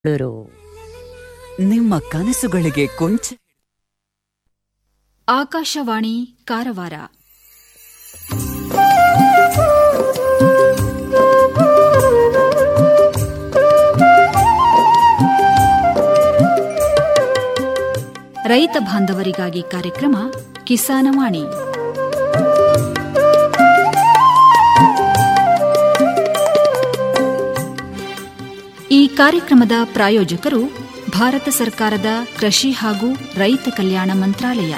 ಬೆಂಗಳೂರು ನಿಮ್ಮ ಕನಸುಗಳಿಗೆ ಕೊಂಚ ಆಕಾಶವಾಣಿ ಕಾರವಾರ ರೈತ ಬಾಂಧವರಿಗಾಗಿ ಕಾರ್ಯಕ್ರಮ ಕಿಸಾನವಾಣಿ ಈ ಕಾರ್ಯಕ್ರಮದ ಪ್ರಾಯೋಜಕರು ಭಾರತ ಸರ್ಕಾರದ ಕೃಷಿ ಹಾಗೂ ರೈತ ಕಲ್ಯಾಣ ಮಂತ್ರಾಲಯ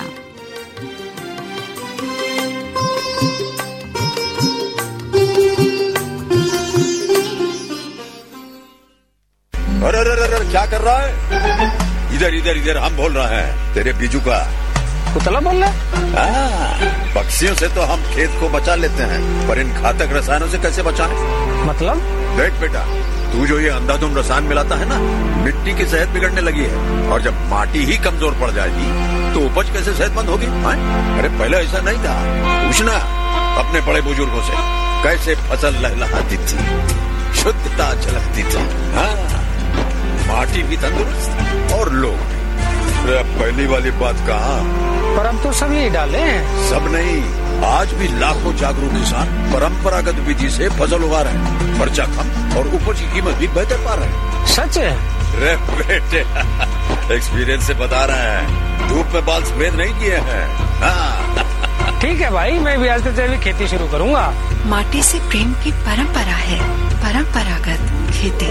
अरे अरे अरे अरे, क्या कर रहा है इधर इधर इधर हम बोल रहे हैं तेरे बीजू का कुतला बोल रहा है हाँ, पक्षियों से तो हम खेत को बचा लेते हैं पर इन घातक रसायनों से कैसे बचाएं? मतलब देख बेटा तू जो ये अंधाधुंध रसायन मिलाता है ना मिट्टी की सेहत बिगड़ने लगी है और जब माटी ही कमजोर पड़ जाएगी तो उपज कैसे सेहतमंद होगी हाँ? अरे पहले ऐसा नहीं था पूछना अपने बड़े बुजुर्गों से कैसे फसल लहलहाती थी शुद्धता झलकती थी हाँ माटी भी तंदुरुस्त और लोग भी अरे अब पहली वाली बात कहा पर अब तो सब यही डाले हैं सब नहीं आज भी लाखों जागरूक किसान परंपरागत विधि से फसल उगा रहे हैं खर्चा कम और उपज की कीमत भी बेहतर पा रहे हैं सच है रे बेटे एक्सपीरियंस से बता रहे हैं धूप में बाल सफेद नहीं किए हैं हाँ ठीक है भाई मैं भी आज से जैविक खेती शुरू करूंगा माटी से प्रेम की परंपरा है परंपरागत खेती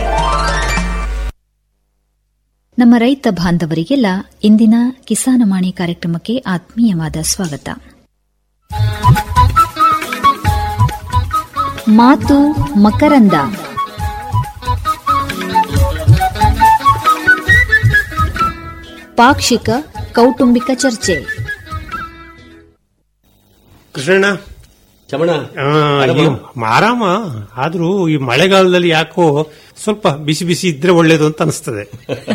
ನಮ್ಮ ರೈತ ಬಾಂಧವರಿಗೆಲ್ಲ ಇಂದಿನ ಕಿಸಾನವಾಣಿ ಕಾರ್ಯಕ್ರಮಕ್ಕೆ ಆತ್ಮೀಯವಾದ ಸ್ವಾಗತ ಮಾತು ಮಕರಂದ ಪಾಕ್ಷಿಕ ಕೌಟುಂಬಿಕ ಚರ್ಚೆ ಕೃಷ್ಣಣ್ಣ ಚಮಣ ಆ, ಈ ಆರಾಮ ಆದ್ರೂ ಈ ಮಳೆಗಾಲದಲ್ಲಿ ಯಾಕೋ ಸ್ವಲ್ಪ ಬಿಸಿ ಬಿಸಿ ಇದ್ರೆ ಒಳ್ಳೇದು ಅಂತ ಅನಿಸ್ತದೆ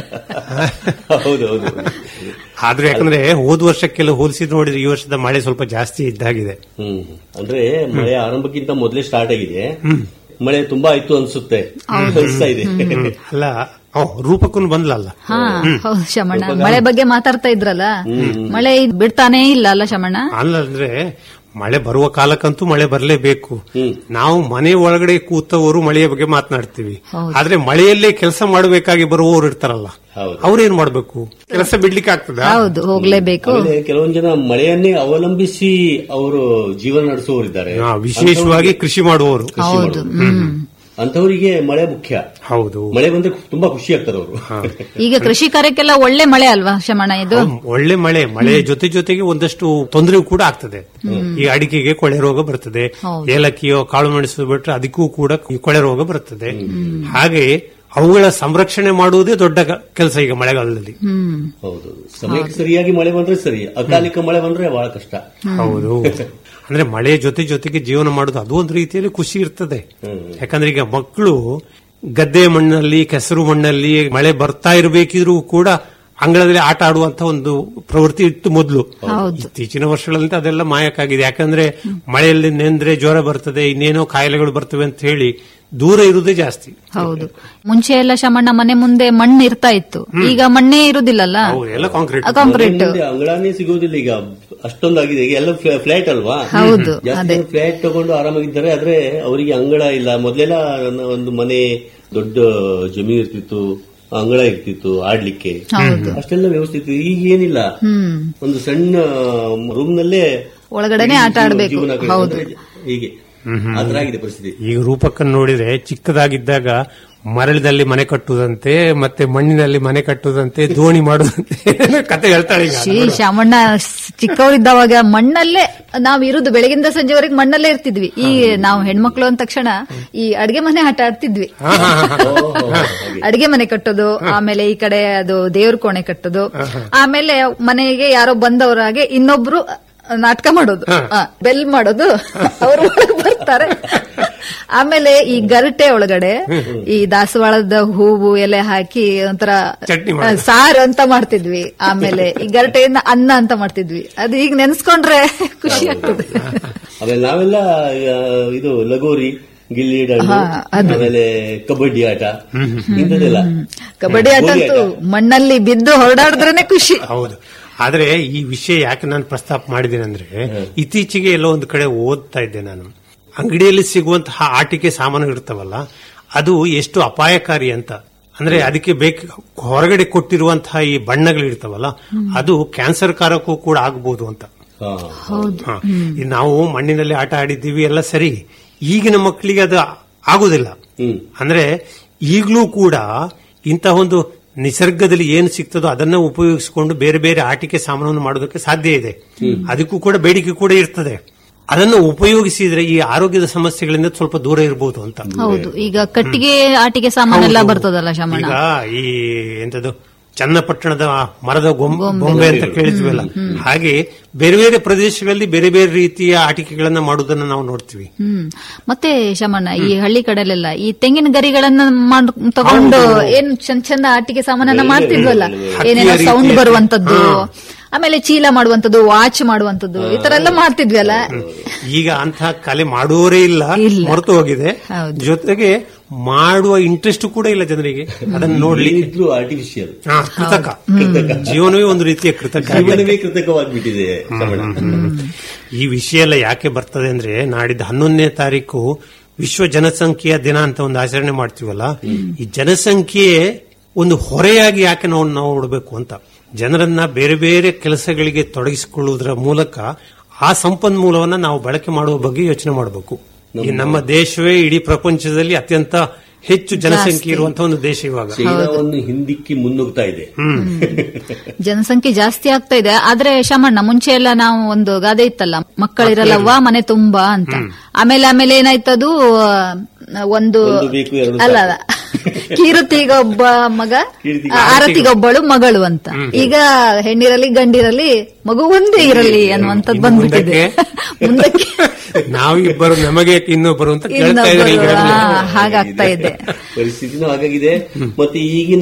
ಹೌದು ಹೌದು ಆದ್ರೂ ಯಾಕಂದ್ರೆ ಹೋದ ವರ್ಷಕ್ಕೆಲ್ಲ ಹೋಲಿಸಿ ನೋಡಿದ್ರೆ ಈ ವರ್ಷದ ಮಳೆ ಸ್ವಲ್ಪ ಜಾಸ್ತಿ ಇದ್ದಾಗಿದೆ ಹ್ಮ್ ಅಂದ್ರೆ ಮಳೆ ಆರಂಭಕ್ಕಿಂತ ಮೊದಲೇ ಸ್ಟಾರ್ಟ್ ಆಗಿದೆ ಮಳೆ ತುಂಬಾ ಆಯ್ತು ಅನ್ಸುತ್ತೆ ಅನಿಸ್ತಾ ಇದೆ ಅಲ್ಲ ಓ, ರೂಪಕ್ಕೂ ಬಂದ್ಲಲ್ಲ ಹಾ ಹೌದು ಶಮಣ್ಣ ಮಳೆ ಬಗ್ಗೆ ಮಾತಾಡ್ತಾ ಇದ್ರಲ್ಲ ಮಳೆ ಇದ್ ಬಿಡ್ತಾನೇ ಇಲ್ಲ ಅಲ್ಲ ಶಮಣ್ಣ ಅಲ್ಲ ಅಂದ್ರೆ ಮಳೆ ಬರುವ ಕಾಲಕ್ಕಂತೂ ಮಳೆ ಬರಲೇಬೇಕು ಹ್ಮ್. ನಾವು ಮನೆ ಒಳಗಡೆ ಕೂತವರು ಮಳೆಯ ಬಗ್ಗೆ ಮಾತನಾಡ್ತೀವಿ ಹೌದು. ಆದ್ರೆ ಮಳೆಯಲ್ಲೇ ಕೆಲಸ ಮಾಡಬೇಕಾಗಿ ಬರುವವರು ಇರ್ತಾರಲ್ಲ ಹೌದು. ಅವ್ರೇನ್ ಮಾಡ್ಬೇಕು ಕೆಲಸ ಬಿಡ್ಲಿಕ್ಕೆ ಆಗ್ತದ ಹೌದು ಹೋಗ್ಲೇಬೇಕು ಆಮೇಲೆ ಕೆಲವೊಂದು ಜನ ಮಳೆಯನ್ನೇ ಅವಲಂಬಿಸಿ ಅವರು ಜೀವನ ನಡೆಸುವವರಿದ್ದಾರೆ ವಿಶೇಷವಾಗಿ ಕೃಷಿ ಮಾಡುವವರು ಹೌದು ಹ್ಮ್ ಅಂತವರಿಗೆ ಮಳೆ ಮುಖ್ಯ ಹೌದು ಮಳೆ ಬಂದ್ರೆ ತುಂಬಾ ಖುಷಿ ಆಗ್ತಾರೆ ಅವರು ಈಗ ಕೃಷಿ ಕಾರ್ಯಕ್ಕೆಲ್ಲ ಒಳ್ಳೆ ಮಳೆ ಅಲ್ವಾ ಶಮಣ್ಣ ಇದು ಒಳ್ಳೆ ಮಳೆ ಮಳೆ ಜೊತೆ ಜೊತೆಗೆ ಒಂದಷ್ಟು ತೊಂದರೆಯೂ ಕೂಡ ಆಗ್ತದೆ ಈ ಅಡಿಕೆಗೆ ಕೊಳೆ ರೋಗ ಬರ್ತದೆ ಹೌದು. ಏಲಕ್ಕಿಯೋ ಕಾಳು ಮೆಣಸು ಬಿಟ್ರೆ ಅದಕ್ಕೂ ಕೂಡ ಈ ಕೊಳೆ ರೋಗ ಬರ್ತದೆ ಹಾಗೆ ಅವುಗಳ ಸಂರಕ್ಷಣೆ ಮಾಡುವುದೇ ದೊಡ್ಡ ಕೆಲಸ ಈಗ ಮಳೆಗಾಲದಲ್ಲಿ ಹ್ಮ್ ಹೌದು ಸಮಯಕ್ಕೆ ಸರಿಯಾಗಿ ಮಳೆ ಬಂದ್ರೆ ಸರಿ ಅಕಾಲಿಕ ಮಳೆ ಬಂದ್ರೆ ಬಹಳ ಕಷ್ಟ ಹೌದು ಅಂದ್ರೆ ಮಳೆ ಜೊತೆ ಜೊತೆಗೆ ಜೀವನ ಮಾಡುದು ಅದು ಒಂದು ರೀತಿಯಲ್ಲಿ ಖುಷಿ ಇರ್ತದೆ ಯಾಕಂದ್ರೆ ಈಗ ಮಕ್ಕಳು ಗದ್ದೆ ಮಣ್ಣಲ್ಲಿ ಕೆಸರು ಮಣ್ಣಲ್ಲಿ ಮಳೆ ಬರ್ತಾ ಇರಬೇಕಿದ್ರೂ ಕೂಡ ಅಂಗಳದಲ್ಲಿ ಆಟ ಆಡುವಂತ ಒಂದು ಪ್ರವೃತ್ತಿ ಇತ್ತು ಮೊದಲು ಹೌದು. ಇತ್ತೀಚಿನ ವರ್ಷಗಳಲ್ಲಿ ಅದೆಲ್ಲ ಮಾಯಕ್ಕಾಗಿದೆ ಯಾಕಂದ್ರೆ ಮಳೆಯಲ್ಲಿ ನೆಂದ್ರೆ ಜ್ವರ ಬರ್ತದೆ ಇನ್ನೇನೋ ಕಾಯಿಲೆಗಳು ಬರ್ತವೆ ಅಂತ ಹೇಳಿ ದೂರ ಇರುವುದೇ ಜಾಸ್ತಿ ಹೌದು ಮುಂಚೆ ಎಲ್ಲ ಶಮಣ್ಣ ಮನೆ ಮುಂದೆ ಮಣ್ಣು ಇರ್ತಾ ಇತ್ತು ಈಗ ಮಣ್ಣೇ ಇರುದಿಲ್ಲಲ್ಲ ಹೌದು ಎಲ್ಲ ಕಾಂಕ್ರೀಟ್ ಕಾಂಕ್ರೀಟ್ ಮುಂದೆ ಅಂಗಳಾನೇ ಸಿಗೋದಿಲ್ಲ ಈಗ ಅಷ್ಟೊಂದಾಗಿದೆ ಈಗ ಎಲ್ಲ ಫ್ಲಾಟ್ ಅಲ್ವಾ ಹೌದು, ಜಾಸ್ತಿ ಅದೇ. ಫ್ಲಾಟ್ ತಗೊಂಡು ಆರಾಮಾಗಿದ್ದಾರೆ ಆದ್ರೆ ಅವರಿಗೆ ಅಂಗಳ ಇಲ್ಲ ಮೊದಲೆಲ್ಲ ಒಂದು ಮನೆ ದೊಡ್ಡ ಜಮೀನು ಇರ್ತಿತ್ತು ಅಂಗಳ ಇರ್ತಿತ್ತು ಆಡ್ಲಿಕ್ಕೆ ಹೌದು ಅಷ್ಟೆಲ್ಲ ವ್ಯವಸ್ಥೆ ಇತ್ತು ಈಗ ಏನಿಲ್ಲ ಹ್ಮ್ ಒಂದು ಸಣ್ಣ ರೂಮ್ ನಲ್ಲೇ ಒಳಗಡೆನೆ ಆಟ ಜೀವ- ಆಡ್ಬೇಕು. ಜೀವನ ಕಳೆಯೋದು ಹೌದು. ಅಂದ್ರೆ ಹೀಗೆ ಆತರ ಆಗಿದೆ ಪರಿಸ್ಥಿತಿ ಈಗ ರೂಪಕ್ಕನ್ನು ನೋಡಿದ್ರೆ ಚಿಕ್ಕದಾಗಿದ್ದಾಗ ಮರಳಿನಲ್ಲಿ ಮನೆ ಕಟ್ಟುವುದಂತೆ ಮತ್ತೆ ಮಣ್ಣಿನಲ್ಲಿ ಮನೆ ಕಟ್ಟುವುದಂತೆ ದೋಣಿ ಮಾಡುವುದಂತೆ ಕತೆ ಹೇಳ್ತಾಳೆ ಈಗ ಶ್ರೀ ಶಾಮಣ್ಣ ಚಿಕ್ಕವರಿದ್ದವಾಗ ಮಣ್ಣಲ್ಲೇ ನಾವ್ ಇರುದು ಬೆಳಗಿಂದ ಸಂಜೆವರೆಗೆ ಮಣ್ಣಲ್ಲೇ ಇರ್ತಿದ್ವಿ ಈ ನಾವು ಹೆಣ್ಮಕ್ಳು ಅಂದ ತಕ್ಷಣ ಈ ಅಡ್ಗೆ ಮನೆ ಆಟ ಆಡ್ತಿದ್ವಿ ಅಡ್ಗೆ ಮನೆ ಕಟ್ಟೋದು ಆಮೇಲೆ ಈ ಕಡೆ ಅದು ದೇವ್ರ ಕೋಣೆ ಕಟ್ಟೋದು ಆಮೇಲೆ ಮನೆಗೆ ಯಾರೋ ಬಂದವರಾಗೆ ಇನ್ನೊಬ್ರು ನಾಟಕ ಮಾಡೋದು ಆ, ಬೆಲ್ ಮಾಡೋದು ಅವರು ಬರ್ತಾರೆ ಆಮೇಲೆ ಈ ಗರಟೆ ಒಳಗಡೆ ಈ ದಾಸವಾಳದ ಹೂವು ಎಲೆ ಹಾಕಿ ಒಂಥರ ಚಟ್ನಿ ಆ, ಮಾಡೋದು. ಸಾರು ಅಂತ ಮಾಡ್ತಿದ್ವಿ ಆಮೇಲೆ ಈ ಗರಟೆಯಿಂದ ಅನ್ನ ಅಂತ ಮಾಡ್ತಿದ್ವಿ ಅದು ಈಗ ನೆನ್ಸ್ಕೊಂಡ್ರೆ ಖುಷಿ ಆಗ್ತದೆ ಆಮೇಲೆ ನಾವೆಲ್ಲ ಆ, ಇದು ಲಗೋರಿ ಗಿಲ್ಲಿ ದಂಡು ಆಮೇಲೆ ಕಬಡ್ಡಿ ಆಟ ಇಂಥದ್ದೆಲ್ಲ ಕಬಡ್ಡಿ ಆಟ ಗೋಲಿ ಅಂತೂ ಮಣ್ಣಲ್ಲಿ ಬಿದ್ದು ಹೊರಡಾಡಿದ್ರೇನೆ ಖುಷಿ ಹೌದು ಆದ್ರೆ ಈ ವಿಷಯ ಯಾಕೆ ನಾನು ಪ್ರಸ್ತಾಪ ಮಾಡಿದ್ದೇನೆ ಅಂದ್ರೆ ಇತ್ತೀಚೆಗೆ ಎಲ್ಲೋ ಒಂದು ಕಡೆ ಓದ್ತಾ ಇದ್ದೆ ನಾನು ಅಂಗಡಿಯಲ್ಲಿ ಸಿಗುವಂತಹ ಆಟಿಕೆ ಸಾಮಾನು ಇರ್ತಾವಲ್ಲ ಅದು ಎಷ್ಟು ಅಪಾಯಕಾರಿ ಅಂತ ಅಂದ್ರೆ ಅದಕ್ಕೆ ಬೇಕು ಹೊರಗಡೆ ಕೊಟ್ಟಿರುವಂತಹ ಈ ಬಣ್ಣಗಳು ಇರ್ತಾವಲ್ಲ ಅದು ಕ್ಯಾನ್ಸರ್ ಕಾರಕ್ಕೂ ಕೂಡ ಆಗಬಹುದು ಅಂತ ಹಾ. ಹೌದು ಹ. ಈ ನಾವು ಮಣ್ಣಿನಲ್ಲಿ ಆಟ ಆಡಿದ್ದೀವಿ ಎಲ್ಲ ಸರಿ ಈಗಿನ ಮಕ್ಕಳಿಗೆ ಅದು ಆಗುದಿಲ್ಲ ಹ್ಮ್ ಅಂದ್ರೆ ಈಗಲೂ ಕೂಡ ಇಂತಹ ಒಂದು ನಿಸರ್ಗದಲ್ಲಿ ಏನು ಸಿಗ್ತದೋ ಅದನ್ನ ಉಪಯೋಗಿಸಿಕೊಂಡು ಬೇರೆ ಬೇರೆ ಆಟಿಕೆ ಸಾಮಾನನ್ನು ಮಾಡೋದಕ್ಕೆ ಸಾಧ್ಯ ಇದೆ ಅದಕ್ಕೂ ಕೂಡ ಬೇಡಿಕೆ ಕೂಡ ಇರ್ತದೆ ಅದನ್ನು ಉಪಯೋಗಿಸಿದ್ರೆ ಈ ಆರೋಗ್ಯದ ಸಮಸ್ಯೆಗಳಿಂದ ಸ್ವಲ್ಪ ದೂರ ಇರಬಹುದು ಅಂತ ಹೌದು ಈಗ ಕಟ್ಟಿಗೆ ಆಟಿಕೆ ಸಾಮಾನೆಲ್ಲ ಹೌದು. ಬರ್ತದಲ್ಲ ಶಮಣ ಈಗ ಈ ಎಂತದು ಚನ್ನಪಟ್ಟಣದ ಮರದ ಗೊಂಬ- ಬೊಂಬೆ ಅಂತ ಕೇಳಿದ್ವಲ್ಲ ಹಾಗೆ ಬೇರೆ ಬೇರೆ ಪ್ರದೇಶಗಳಲ್ಲಿ ಬೇರೆ ಬೇರೆ ರೀತಿಯ ಆಟಿಕೆಗಳನ್ನ ಮಾಡುವುದನ್ನ ನಾವು ನೋಡ್ತೀವಿ ಹ್ಮ್ ಮತ್ತೆ ಶಮಣ್ಣ ಈ ಹಳ್ಳಿ ಕಡೆಲೆಲ್ಲ ಈ ತೆಂಗಿನ ಗರಿಗಳನ್ನ ಮಾಡ್ ತಗೊಂಡು ಏನ್ ಚಂದ ಚಂದ ಆಟಿಕೆ ಸಾಮಾನನ್ನ ಮಾಡ್ತಿದ್ವಲ್ಲ ಹಕ್ಕಿಯ ಏನೇನೋ ಸೌಂಡ್ ರೀತಿಯ- ಬರುವಂತದ್ದು ಆಮೇಲೆ ಚೀಲ ಮಾಡುವಂತದ್ದು ವಾಚ್ ಮಾಡುವಂತದ್ದು ಈ ತರ ಎಲ್ಲ ಮಾಡ್ತಿದ್ವಿ ಅಲ್ಲ ಈಗ ಅಂತಹ ಕಲೆ ಮಾಡುವವರೇ ಇಲ್ಲ ಇಲ್ಲ. ಮರೆತು ಹೋಗಿದೆ ಹೌದು. ಜೊತೆಗೆ ಮಾಡುವ ಇಂಟ್ರೆಸ್ಟ್ ಕೂಡ ಇಲ್ಲ ಜನರಿಗೆ ಅದನ್ನು ನೋಡ್ಲಿ ಇದ್ರೂ ಆರ್ಟಿಫಿಷಿಯಲ್ ಹಾ, ಕೃತಕ ಜೀವನವೇ ಒಂದು ರೀತಿಯ ಕೃತಕ ಜೀವನವೇ ಕೃತಕವಾಗಿಬಿಟ್ಟಿದೆ ಶ್ರವಣ. ಈ ವಿಷಯ ಎಲ್ಲ ಯಾಕೆ ಬರ್ತದೆ ಅಂದ್ರೆ ನಾಡಿದ್ದು ಹನ್ನೊಂದನೇ ತಾರೀಕು ವಿಶ್ವ ಜನಸಂಖ್ಯೆಯ ದಿನ ಅಂತ ಒಂದು ಆಚರಣೆ ಮಾಡ್ತೀವಲ್ಲ ಈ ಜನಸಂಖ್ಯೆ ಒಂದು ಹೊರೆಯಾಗಿ ಯಾಕೆ ನಾವು ನಾವು ನೋಡಬೇಕು ಅಂತ ಜನರನ್ನ ಬೇರೆ ಬೇರೆ ಕೆಲಸಗಳಿಗೆ ತೊಡಗಿಸಿಕೊಳ್ಳುವುದರ ಮೂಲಕ ಆ ಸಂಪನ್ಮೂಲವನ್ನ ನಾವು ಬಳಕೆ ಮಾಡುವ ಬಗ್ಗೆ ಯೋಚನೆ ಮಾಡಬೇಕು ಈ ನಮ್ಮ ದೇಶವೇ ಇಡೀ ಪ್ರಪಂಚದಲ್ಲಿ ಅತ್ಯಂತ ಹೆಚ್ಚು ಜನಸಂಖ್ಯೆ ಇರುವಂತಹ ಒಂದು ದೇಶ ಇವಾಗ ಚೈನಾವನ್ನು ಹಿಂದಿಕ್ಕಿ ಮುನ್ನುಗ್ತಾ ಇದೆ ಜನಸಂಖ್ಯೆ ಜಾಸ್ತಿ ಆಗ್ತಾ ಇದೆ ಆದ್ರೆ ಶಮಣ್ಣ ಮುಂಚೆ ಎಲ್ಲ ನಾವು ಒಂದು ಗಾದೆ ಇತ್ತಲ್ಲ ಮಕ್ಕಳಿರಲ್ಲವ್ವ ಮನೆ ತುಂಬಾ ಅಂತ ಆಮೇಲೆ ಆಮೇಲೆ ಏನಾಯ್ತದು ಆ, ಒಂದು ಒಂದು ಬೇಕು, ಎರಡು ಅಲ್ಲ ಸಾಕು. ಅಲ್ಲ ಕೀರುತಿಗ ಒಬ್ಬ ಮಗ ಕೀರ್ತಿಗೆ ಆ, ಆರತಿಗೊಬ್ಬಳು ಮಗಳು ಅಂತ ಈಗ ಹೆಣ್ಣಿರಲಿ ಗಂಡಿರಲಿ ಮಗು ಒಂದೇ ಇರಲಿ ಅನ್ನುವಂಥದ್ದು ಇನ್ನು ಬಂದ್ಬಿಟ್ಟಿದೆ ಮುಂದಕ್ಕೆ ನಾವಿಬ್ಬರು ನಮಗೆ ಇನ್ನೊಬ್ಬರು ಅಂತ ಕೇಳ್ತಾ ಇದ್ದಾರೆ ಇನ್ನೊಬ್ಬರು ಈಗ ಆ, ಹಾಗಾಗ್ತಾ ಇದೆ ಪರಿಸ್ಥಿತಿನೂ ಹಾಗಾಗಿದೆ ಮತ್ತೆ ಈಗಿನ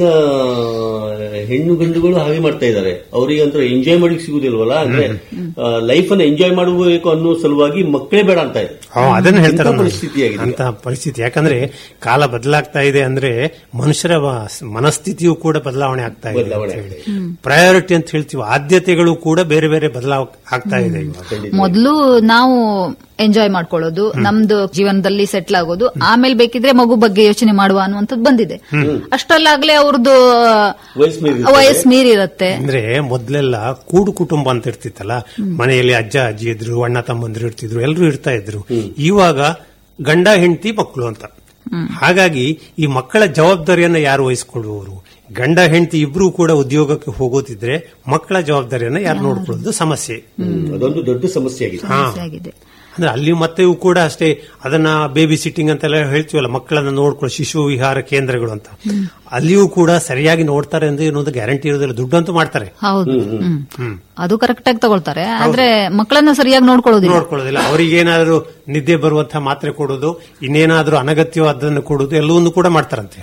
ಹೆಣ್ಣು ಗಂಡುಗಳು ಹಾಗೆ ಮಾಡ್ತಾ ಇದ್ದಾರೆ ಅವರಿಗೆ ಅಂತ ಎಂಜಾಯ್ ಮಾಡಿಕ್ ಸಿಗುದಿಲ್ವಲ್ಲ ಅಂದ್ರೆ ಲೈಫ್ ಅನ್ನ ಎಂಜಾಯ್ ಮಾಡಬೇಕು ಅನ್ನೋ ಸಲುವಾಗಿ ಮಕ್ಕಳೇ ಬೇಡ ಅಂತ ಇದೆ ಹಾ, ಅದನ್ನ ಹೇಳ್ತಾರೆ ಇಂಥ ಪರಿಸ್ಥಿತಿಯಾಗಿದೆ. ಅಂತ ಪರಿಸ್ಥಿತಿ ಯಾಕಂದ್ರೆ ಕಾಲ ಬದಲಾಗ್ತಾ ಇದೆ ಅಂದ್ರೆ ಮನುಷ್ಯರ ವ- ಮನಸ್ಥಿತಿಯು ಕೂಡ ಬದಲಾವಣೆ ಆಗ್ತಾ ಇದೆ ಬದಲಾವಣೆ ಅಂತ ಹೇಳಿ ಪ್ರಯಾರಿಟಿ ಅಂತ ಹೇಳ್ತೀವಿ ಆದ್ಯತೆಗಳು ಕೂಡ ಬೇರೆ ಬೇರೆ ಬದಲಾವ ಆಗ್ತಾ ಇದೆ ಇವಾಗ ಮೊದಲು ನಾವು ಎಂಜಾಯ್ ಮಾಡ್ಕೊಳ್ಳೋದು ನಮ್ದು ಜೀವನದಲ್ಲಿ ಸೆಟ್ಲ್ ಆಗೋದು ಆಮೇಲೆ ಬೇಕಿದ್ರೆ ಮಗು ಬಗ್ಗೆ ಯೋಚನೆ ಮಾಡುವ ಅನ್ನುವಂಥದ್ದು ಬಂದಿದೆ ಅಷ್ಟರಲ್ಲಾಗ್ಲೇ ಅವ್ರದ್ದು ವಯಸ್ಸು ಮೀರಿರುತ್ತೆ. ವಯಸ್ಸು ಮೀರಿರುತ್ತೆ ಅಂದ್ರೆ ಮೊದ್ಲೆಲ್ಲ ಕೂಡು ಕುಟುಂಬ ಅಂತ ಇರ್ತಿತ್ತಲ್ಲ ಮನೆಯಲ್ಲಿ ಅಜ್ಜ ಅಜ್ಜಿ ಇದ್ರು ಅಣ್ಣ ತಮ್ಮಂದ್ರು ಇರ್ತಿದ್ರು ಎಲ್ಲರೂ ಇರ್ತಾ ಇದ್ರು ಇವಾಗ ಗಂಡ ಹೆಂಡತಿ ಮಕ್ಕಳು ಅಂತ ಹಾಗಾಗಿ ಈ ಮಕ್ಕಳ ಜವಾಬ್ದಾರಿಯನ್ನ ಯಾರು ವಹಿಸಿಕೊಳ್ಳುವವರು ಗಂಡ ಹೆಂಡತಿ ಇಬ್ರು ಕೂಡ ಉದ್ಯೋಗಕ್ಕೆ ಹೋಗೋತಿದ್ರೆ ಮಕ್ಕಳ ಜವಾಬ್ದಾರಿಯನ್ನ ಯಾರು ನೋಡ್ಕೊಳ್ಳೋದು ಸಮಸ್ಯೆ ಹ್ಮ್, ಅದೊಂದು ದೊಡ್ಡ ಸಮಸ್ಯೆ ಆಗಿದೆ ಹಾ. ಸಮಸ್ಯೆ ಆಗಿದೆ ಅಂದ್ರೆ ಅಲ್ಲಿ ಮತ್ತೆ ಇವು ಕೂಡ ಅಷ್ಟೇ ಅದನ್ನ ಬೇಬಿ ಸಿಟ್ಟಿಂಗ್ ಅಂತೆಲ್ಲ ಹೇಳ್ತೀವಲ್ಲ ಮಕ್ಕಳನ್ನ ನೋಡ್ಕೊಳ್ಳೋ ಶಿಶು ವಿಹಾರ ಕೇಂದ್ರಗಳು ಅಂತ ಅಲ್ಲಿಯೂ ಕೂಡ ಸರಿಯಾಗಿ ನೋಡ್ತಾರೆ ಅಂದ್ರೆ ಏನೊಂದು ಗ್ಯಾರಂಟಿ ಇರೋದಿಲ್ಲ ದುಡ್ಡಂತೂ ಮಾಡ್ತಾರೆ ಹೌದು ಹ್ಮ್. ಅದು ಕರೆಕ್ಟ್ ಆಗಿ ತಗೊಳ್ತಾರೆ ಆದ್ರೆ ಮಕ್ಕಳನ್ನ ಸರಿಯಾಗಿ ನೋಡ್ಕೊಳ್ಳೋದಿಲ್ಲ ನೋಡ್ಕೊಳ್ಳೋದಿಲ್ಲ ಅವರಿಗೇನಾದ್ರೂ ನಿದ್ದೆ ಬರುವಂತಹ ಮಾತ್ರೆ ಕೊಡೋದು ಇನ್ನೇನಾದ್ರೂ ಅನಗತ್ಯವಾದನ್ನು ಕೊಡೋದು ಎಲ್ಲವನ್ನೂ ಕೂಡ ಮಾಡ್ತಾರಂತೆ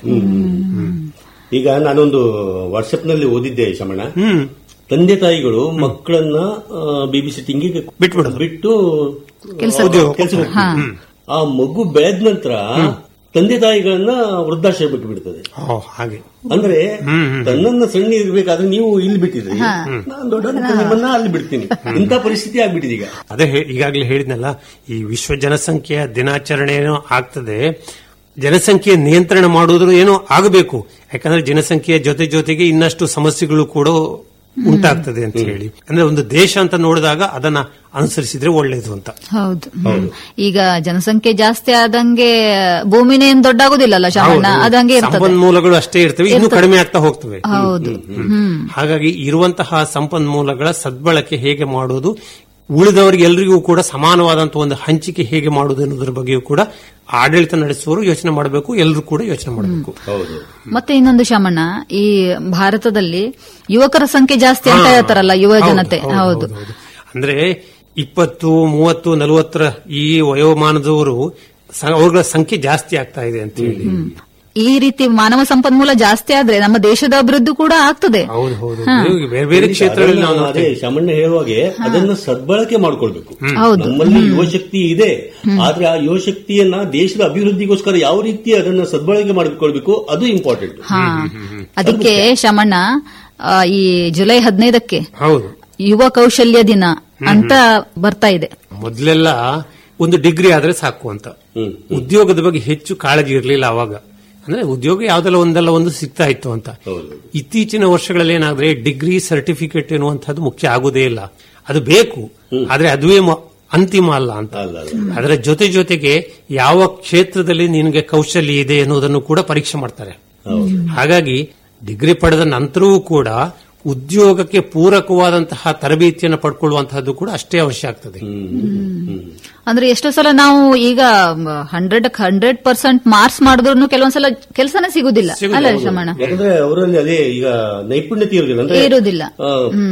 ಈಗ ನಾನೊಂದು ವಾಟ್ಸ್ಆಪ್ ನಲ್ಲಿ ಓದಿದ್ದೆ ಶಮಣ ಹ್ಮ್ ತಂದೆ ತಾಯಿಗಳು ಮಕ್ಕಳನ್ನ ಬೇಬಿ ಸಿಟ್ಟಿಂಗಿಗೆ ಬಿಟ್ಬಿಡೋದು. ಬಿಟ್ಟು ಕೆಲ್ಸಕ್ಕೆ ಉದ್ಯೋಗ ಕೆಲಸ ಆ ಮಗು ಬೆಳೆದ ನಂತರ ತಂದೆ ತಾಯಿಗಳನ್ನ ವೃದ್ಧಾಶ್ರಮ ಬಿಟ್ಟು ಬಿಡ್ತದೆ ಓ, ಹಾಗೆ ಅಂದ್ರೆ ತನ್ನನ್ನ ಸಣ್ಣ ಇರ್ಬೇಕಾದ್ರೆ ನೀವು ಇಲ್ಲಿ ಬಿಟ್ಟಿದ್ರಿ ನಾನು ದೊಡ್ಡ ನಿಮ್ಮನ್ನ ಅಲ್ಲಿ ಬಿಡ್ತೀನಿ ಇಂಥ ಪರಿಸ್ಥಿತಿ ಆಗ್ಬಿಟ್ಟಿದೆ ಈಗ ಅದೇ ಹೇ- ಈಗಾಗಲೇ ಹೇಳಿದ್ನಲ್ಲ ಈ ವಿಶ್ವ ಜನಸಂಖ್ಯೆಯ ದಿನಾಚರಣೆ ಏನೋ ಆಗ್ತದೆ ಜನಸಂಖ್ಯೆ ನಿಯಂತ್ರಣ ಮಾಡುವುದ್ರ ಏನೋ ಆಗಬೇಕು ಯಾಕಂದ್ರೆ ಜನಸಂಖ್ಯೆಯ ಜೊತೆ ಜೊತೆಗೆ ಇನ್ನಷ್ಟು ಸಮಸ್ಯೆಗಳು ಕೂಡ ಉಂಟಾಗ್ತದೆ ಅಂತ ಹೇಳಿ ಅಂದ್ರೆ ಒಂದು ದೇಶ ಅಂತ ನೋಡಿದಾಗ ಅದನ್ನ ಅನುಸರಿಸಿದ್ರೆ ಒಳ್ಳೇದು ಅಂತ ಹೌದು ಹ್ಮ್. ಈಗ ಜನಸಂಖ್ಯೆ ಜಾಸ್ತಿ ಆದಂಗೆ ಭೂಮಿನೇ ಏನ್ ದೊಡ್ಡಾಗೋದಿಲ್ಲಲ್ಲ ಶಾಮಣ್ಣ ಹೌದು. ಅದಂಗೆ ಇರ್ತದೆ ಸಂಪನ್ಮೂಲಗಳು ಅಷ್ಟೇ ಇರ್ತವೆ ಇನ್ನು ಕಡಿಮೆ ಆಗ್ತಾ ಹೋಗ್ತವೆ ಹೌದು ಹ್ಮ್ ಹಾಗಾಗಿ ಇರುವಂತಹ ಸಂಪನ್ಮೂಲಗಳ ಸದ್ಬಳಕೆ ಹೇಗೆ ಮಾಡುವುದು ಉಳಿದವರಿಗೆ ಎಲ್ರಿಗೂ ಕೂಡ ಸಮಾನವಾದಂತಹ ಒಂದು ಹಂಚಿಕೆ ಹೇಗೆ ಮಾಡುವುದು ಅನ್ನೋದ್ರ ಬಗ್ಗೆಯೂ ಕೂಡ ಆಡಳಿತ ನಡೆಸುವವರು ಯೋಚನೆ ಮಾಡಬೇಕು ಎಲ್ಲರೂ ಕೂಡ ಯೋಚನೆ ಮಾಡಬೇಕು ಹೌದು ಮತ್ತೆ ಇನ್ನೊಂದು ಶಾಮಣ್ಣ ಈ ಭಾರತದಲ್ಲಿ ಯುವಕರ ಸಂಖ್ಯೆ ಜಾಸ್ತಿ ಅಂತ ಹೇಳ್ತಾರಲ್ಲ ಯುವ ಜನತೆ ಹೌದು ಅಂದ್ರೆ ಇಪ್ಪತ್ತು ಮೂವತ್ತು ನಲವತ್ತರ ಈ ವಯೋಮಾನದವರು ಸ- ಅವ್ರ ಸಂಖ್ಯೆ ಜಾಸ್ತಿ ಆಗ್ತಾ ಇದೆ ಅಂತ ಹೇಳಿ ಈ ರೀತಿ ಮಾನವ ಸಂಪನ್ಮೂಲ ಜಾಸ್ತಿ ಆದ್ರೆ ನಮ್ಮ ದೇಶದ ಅಭಿವೃದ್ಧಿ ಕೂಡ ಆಗ್ತದೆ ಹೌದು ಹೌದು ನೀವು ಬೇರೆ ಬೇರೆ ಖಂಡಿತ. ಕ್ಷೇತ್ರಗಳಲ್ಲಿ ನಾವು ಅದನ್ನ ಅದೇ ನೋಡ್ತೇವೆ. ಸಾಮಾನ್ಯ ಹೇಳುವಾಗೆ ಅದನ್ನ ಸದ್ಬಳಕೆ ಮಾಡ್ಕೊಳ್ಬೇಕು ಹೌದು. ನಮ್ಮಲ್ಲಿ ಯುವಶಕ್ತಿ ಇದೆ ಆದ್ರೆ ಆ ಯುವಶಕ್ತಿಯನ್ನ ದೇಶದ ಅಭಿವೃದ್ಧಿಗೋಸ್ಕರ ಯಾವ ರೀತಿ ಅದನ್ನ ಸದ್ಬಳಕೆ ಮಾಡಿಕೊಳ್ಬೇಕು ಅದು ಇಂಪಾರ್ಟೆಂಟ್ ಹಾ ಅದಕ್ಕೆ ಶಮಣ್ಣ ಆ, ಈ ಜುಲೈ ಹದಿನೈದಕ್ಕೆ ಹೌದು ಯುವ ಕೌಶಲ್ಯ ದಿನ ಅಂತ ಬರ್ತಾ ಇದೆ ಮೊದ್ಲೆಲ್ಲ ಒಂದು ಡಿಗ್ರಿ ಆದ್ರೆ ಸಾಕು ಅಂತ ಹ್ಮ್ ಉದ್ಯೋಗದ ಬಗ್ಗೆ ಹೆಚ್ಚು ಕಾಳಜಿ ಇರಲಿಲ್ಲ ಅವಾಗ ಅಂದ್ರೆ ಉದ್ಯೋಗ ಯಾವ್ದೆಲ್ಲ ಒಂದಲ್ಲ ಒಂದು ಸಿಗ್ತಾ ಇತ್ತು ಅಂತ ಹೌದು ಇತ್ತೀಚಿನ ವರ್ಷಗಳಲ್ಲಿ ಏನಾದ್ರೆ ಡಿಗ್ರಿ ಸರ್ಟಿಫಿಕೇಟ್ ಎನ್ನುವಂಥದ್ದು ಮುಖ್ಯ ಆಗುದೇ ಇಲ್ಲ ಅದು ಬೇಕು ಆದ್ರೆ ಅದುವೇ ಮ- ಅಂತಿಮ ಅಲ್ಲ ಅಂತ ಅಲ್ಲ ಅಲ್ಲ ಅದರ ಜೊತೆ ಜೊತೆಗೆ ಯಾವ ಕ್ಷೇತ್ರದಲ್ಲಿ ನಿನಗೆ ಕೌಶಲ್ಯ ಇದೆ ಎನ್ನುವುದನ್ನು ಕೂಡ ಪರೀಕ್ಷೆ ಮಾಡ್ತಾರೆ ಹೌದು ಹಾಗಾಗಿ ಡಿಗ್ರಿ ಪಡೆದ ನಂತರವೂ ಕೂಡ ಉದ್ಯೋಗಕ್ಕೆ ಪೂರಕವಾದಂತಹ ತರಬೇತಿಯನ್ನು ಪಡ್ಕೊಳ್ಳುವಂತಹದ್ದು ಕೂಡ ಅಷ್ಟೇ ಅವಶ್ಯ ಆಗ್ತದೆ ಅಂದ್ರೆ ಎಷ್ಟೋ ಸಲ ನಾವು ಈಗ ಹಂಡ್ರೆಡ್ ಹಂಡ್ರೆಡ್ ಪರ್ಸೆಂಟ್ ಮಾರ್ಕ್ಸ್ ಮಾಡಿದ್ರು ಕೆಲವೊಂದ್ಸಲ ಕೆಲಸನೇ ಸಿಗುದಿಲ್ಲ ಅಲ್ಲ ಶಮಣ ಯಾಕಂದ್ರೆ ಅವರಲ್ಲಿ ಅದೇ ಈಗ ನೈಪುಣ್ಯತೆ ಇರುದಿಲ್ಲ ಅಂದ್ರೆ ಇರುವುದಿಲ್ಲ ಆ,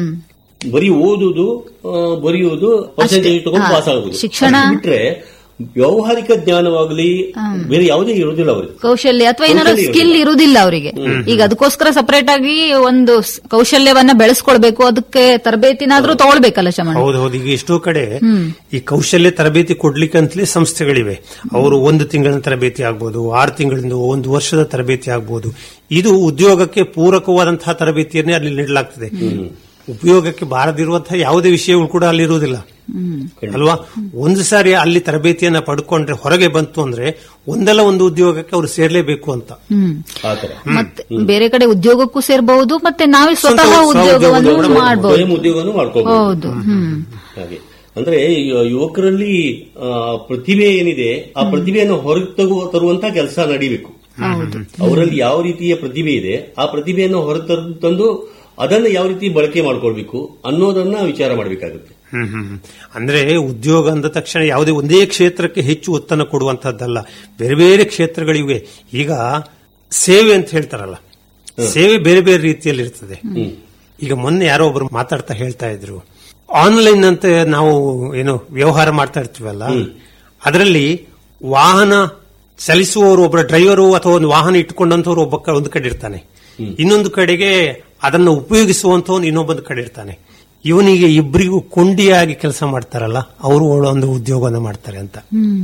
ಬರೀ ಓದುದು ಆ, ಬರೆಯುವುದು ಪರ್ಸೆಂಟೇಜ್ ತಗೊಂಡು ಹಾ. ಪಾಸ್ ಆಗುದು ಶಿಕ್ಷಣ- ಅಷ್ಟು ಬಿಟ್ರೆ ವ್ಯಾವಹಾರಿಕ ಜ್ಞಾನವಾಗಲಿ ಬೇರೆ ಯಾವುದೇ ಇರುವುದಿಲ್ಲ ಅವರಿಗೆ ಕೌಶಲ್ಯ ಅಥವಾ ಏನಾದ್ರು ಕೌಶಲ್ಯ ಸ್ಕಿಲ್ ಇರುವುದಿಲ್ಲ ಅವರಿಗೆ ಈಗ ಅದಕ್ಕೋಸ್ಕರ ಸಪರೇಟ್ ಆಗಿ ಒಂದು ಸ್- ಕೌಶಲ್ಯವನ್ನ ಬೆಳೆಸ್ಕೊಳ್ಬೇಕು ಅದಕ್ಕೆ ತರಬೇತಿನಾದ್ರೂ ತಗೊಳ್ಬೇಕಲ್ಲ ಶಮಣ ಹೌದು ಹೌದು ಈಗ ಎಷ್ಟೋ ಕಡೆ ಈ ಕೌಶಲ್ಯ ತರಬೇತಿ ಕೊಡ್ಲಿಕ್ಕೆ ಅಂತಲೇ ಸಂಸ್ಥೆಗಳಿವೆ ಅವರು ಒಂದು ತಿಂಗಳಿನ ತರಬೇತಿ ಆಗ್ಬೋದು ಆರು ತಿಂಗಳಿಂದ ಒಂದು ವರ್ಷದ ತರಬೇತಿ ಆಗ್ಬೋದು ಇದು ಉದ್ಯೋಗಕ್ಕೆ ಪೂರಕವಾದಂತಹ ತರಬೇತಿಯನ್ನೇ ಅಲ್ಲಿ ನೀಡಲಾಗ್ತದೆ ಉಪಯೋಗಕ್ಕೆ ಬಾರದಿರುವಂತಹ ಯಾವುದೇ ವಿಷಯಗಳು ಕೂಡ ಅಲ್ಲಿರುವುದಿಲ್ಲ ಅಲ್ವಾ ಒಂದು ಸಾರಿ ಅಲ್ಲಿ ತರಬೇತಿಯನ್ನ ಪಡ್ಕೊಂಡ್ರೆ ಹೊರಗೆ ಬಂತು ಅಂದ್ರೆ ಒಂದಲ್ಲ ಒಂದು ಉದ್ಯೋಗಕ್ಕೆ ಅವರು ಸೇರ್ಲೇಬೇಕು ಅಂತ ಹ್ಮ್ ಆತರ ಮತ್ತೆ ಬೇರೆ ಕಡೆ ಉದ್ಯೋಗಕ್ಕೂ ಸೇರ್ಬಹುದು ಮತ್ತೆ ನಾವೇ ಸ್ವತಃ ಸ್ವಂತ ಉದ್ಯೋಗವನ್ನು ಉದ್ಯೋಗವನ್ನು ಮಾಡಬಹುದು ಸ್ವಯಂ ಉದ್ಯೋಗನೂ ಮಾಡ್ಕೋಬಹುದು ಹೌದು ಹ್ಮ್ ಹಾಗೆ ಅಂದ್ರೆ ಯು- ಯುವಕರಲ್ಲಿ ಆ, ಪ್ರತಿಭೆ ಏನಿದೆ ಆ ಪ್ರತಿಭೆಯನ್ನು ಹೊರಗೆ ತಗು ತರುವಂತ ಕೆಲಸ ನಡೀಬೇಕು ಅವರಲ್ಲಿ ಯಾವ ರೀತಿಯ ಪ್ರತಿಭೆ ಇದೆ ಆ ಪ್ರತಿಭೆಯನ್ನು ಹೊರ ತಂದು ಅದನ್ನ ಯಾವ ರೀತಿ ಬಳಕೆ ಮಾಡ್ಕೊಳ್ಬೇಕು ಅನ್ನೋದನ್ನ ವಿಚಾರ ಮಾಡಬೇಕಾಗುತ್ತೆ ಹ್ಮ್ ಹ್ಮ್ ಹ್ಮ್. ಅಂದ್ರೆ ಉದ್ಯೋಗ ಅಂದ ತಕ್ಷಣ ಯಾವುದೇ ಒಂದೇ ಕ್ಷೇತ್ರಕ್ಕೆ ಹೆಚ್ಚು ಒತ್ತನ್ನು ಕೊಡುವಂತಹದ್ದಲ್ಲ ಬೇರೆ ಬೇರೆ ಕ್ಷೇತ್ರಗಳಿವೆ ಈಗ ಸೇವೆ ಅಂತ ಹೇಳ್ತಾರಲ್ಲ ಸೇವೆ ಬೇರೆ ಬೇರೆ ರೀತಿಯಲ್ಲಿ ಇರ್ತದೆ ಈಗ ಮೊನ್ನೆ ಯಾರೋ ಒಬ್ರು ಮಾತಾಡ್ತಾ ಹೇಳ್ತಾ ಇದ್ರು ಆನ್ಲೈನ್ ಅಂತ ನಾವು ಏನು ವ್ಯವಹಾರ ಮಾಡ್ತಾ ಇರ್ತೀವಲ್ಲ ಅದರಲ್ಲಿ ವಾಹನ ಚಲಿಸುವವರು ಒಬ್ಬರ ಡ್ರೈವರು ಅಥವಾ ಒಂದು ವಾಹನ ಇಟ್ಟುಕೊಂಡಂತವ್ರು ಒಬ್ಬ ಕ- ಒಂದು ಕಡೆ ಇರ್ತಾನೆ ಇನ್ನೊಂದು ಕಡೆಗೆ ಅದನ್ನು ಉಪಯೋಗಿಸುವಂತವನು ಇನ್ನೊಬ್ಬೊಂದು ಕಡೆ ಇರ್ತಾನೆ ಇವನಿಗೆ ಇಬ್ಬರಿಗೂ ಕೊಂಡಿಯಾಗಿ ಕೆಲಸ ಮಾಡ್ತಾರಲ್ಲ ಅವರು ಒಂದು ಉದ್ಯೋಗವನ್ನು ಮಾಡ್ತಾರೆ ಅಂತ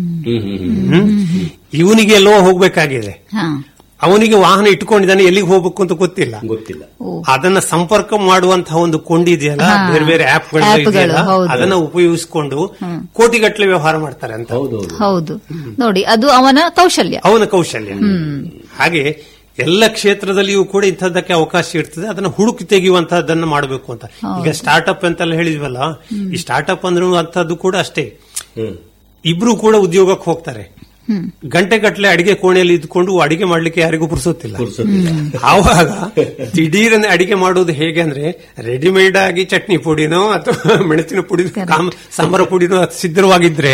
ಹ್ಮ್? ಇವನಿಗೆ ಎಲ್ಲೋ ಹೋಗ್ಬೇಕಾಗಿದೆ ಹಾ ಅವನಿಗೆ ವಾಹನ ಇಟ್ಕೊಂಡಿದ್ದಾನೆ ಎಲ್ಲಿಗೆ ಹೋಗ್ಬೇಕು ಅಂತ ಗೊತ್ತಿಲ್ಲ ಗೊತ್ತಿಲ್ಲ ಅದನ್ನ ಸಂಪರ್ಕ ಮಾಡುವಂತಹ ಒಂದು ಕೊಂಡಿ ಇದೆಯಲ್ಲ ಹಾ. ಬೇರೆ ಬೇರೆ ಆಪ್ಗಳು ಆಪ್ಗಳು, ಇದೆಯಲ್ಲ ಹೌದು. ಅದನ್ನ ಉಪಯೋಗಿಸಿಕೊಂಡು ಕೋಟಿಗಟ್ಟಲೆ ವ್ಯವಹಾರ ಮಾಡ್ತಾರೆ ಅಂತ ಹೌದೌದು ಹೌದು ನೋಡಿ ಅದು ಅವನ ಕೌಶಲ್ಯ ಅವನ ಕೌಶಲ್ಯ ಹಾಗೆ ಎಲ್ಲ ಕ್ಷೇತ್ರದಲ್ಲಿಯೂ ಕೂಡ ಇಂಥದ್ದಕ್ಕೆ ಅವಕಾಶ ಇರ್ತದೆ ಅದನ್ನ ಹುಡುಕಿ ತೆಗೆಯುವಂತಹದ್ದನ್ನ ಮಾಡಬೇಕು ಅಂತ ಈಗ ಸ್ಟಾರ್ಟ್ಅಪ್ ಅಂತೆಲ್ಲ ಹೇಳಿದ್ವಲ್ಲ ಈ ಸ್ಟಾರ್ಟ್ಅಪ್ ಅಂದ್ರೆ ಅಂತದ್ದು ಕೂಡ ಅಷ್ಟೇ ಹ್ಮ್ ಇಬ್ರು ಕೂಡ ಉದ್ಯೋಗಕ್ಕೆ ಹೋಗ್ತಾರೆ ಗಂಟೆ ಗಟ್ಟಲೆ ಅಡಿಗೆ ಕೋಣೆಯಲ್ಲಿ ಇದ್ಕೊಂಡು ಅಡಿಗೆ ಮಾಡ್ಲಿಕ್ಕೆ ಯಾರಿಗೂ ಪುರ್ಸೋತಿಲ್ಲ ಪುರ್ಸೊತ್ತಿಲ್ಲ. ಆವಾಗ ದಿಢೀರನೆ ಅಡಿಗೆ ಮಾಡೋದು ಹೇಗೆ ಅಂದ್ರೆ ರೆಡಿಮೇಡ್ ಆಗಿ ಚಟ್ನಿ ಪುಡಿನೋ ಅಥವಾ ಮೆಣಸಿನ ಪುಡಿ ಕಾಮ್- ಸಾಂಬಾರ ಪುಡಿನೋ ಅದು ಸಿದ್ಧವಾಗಿದ್ರೆ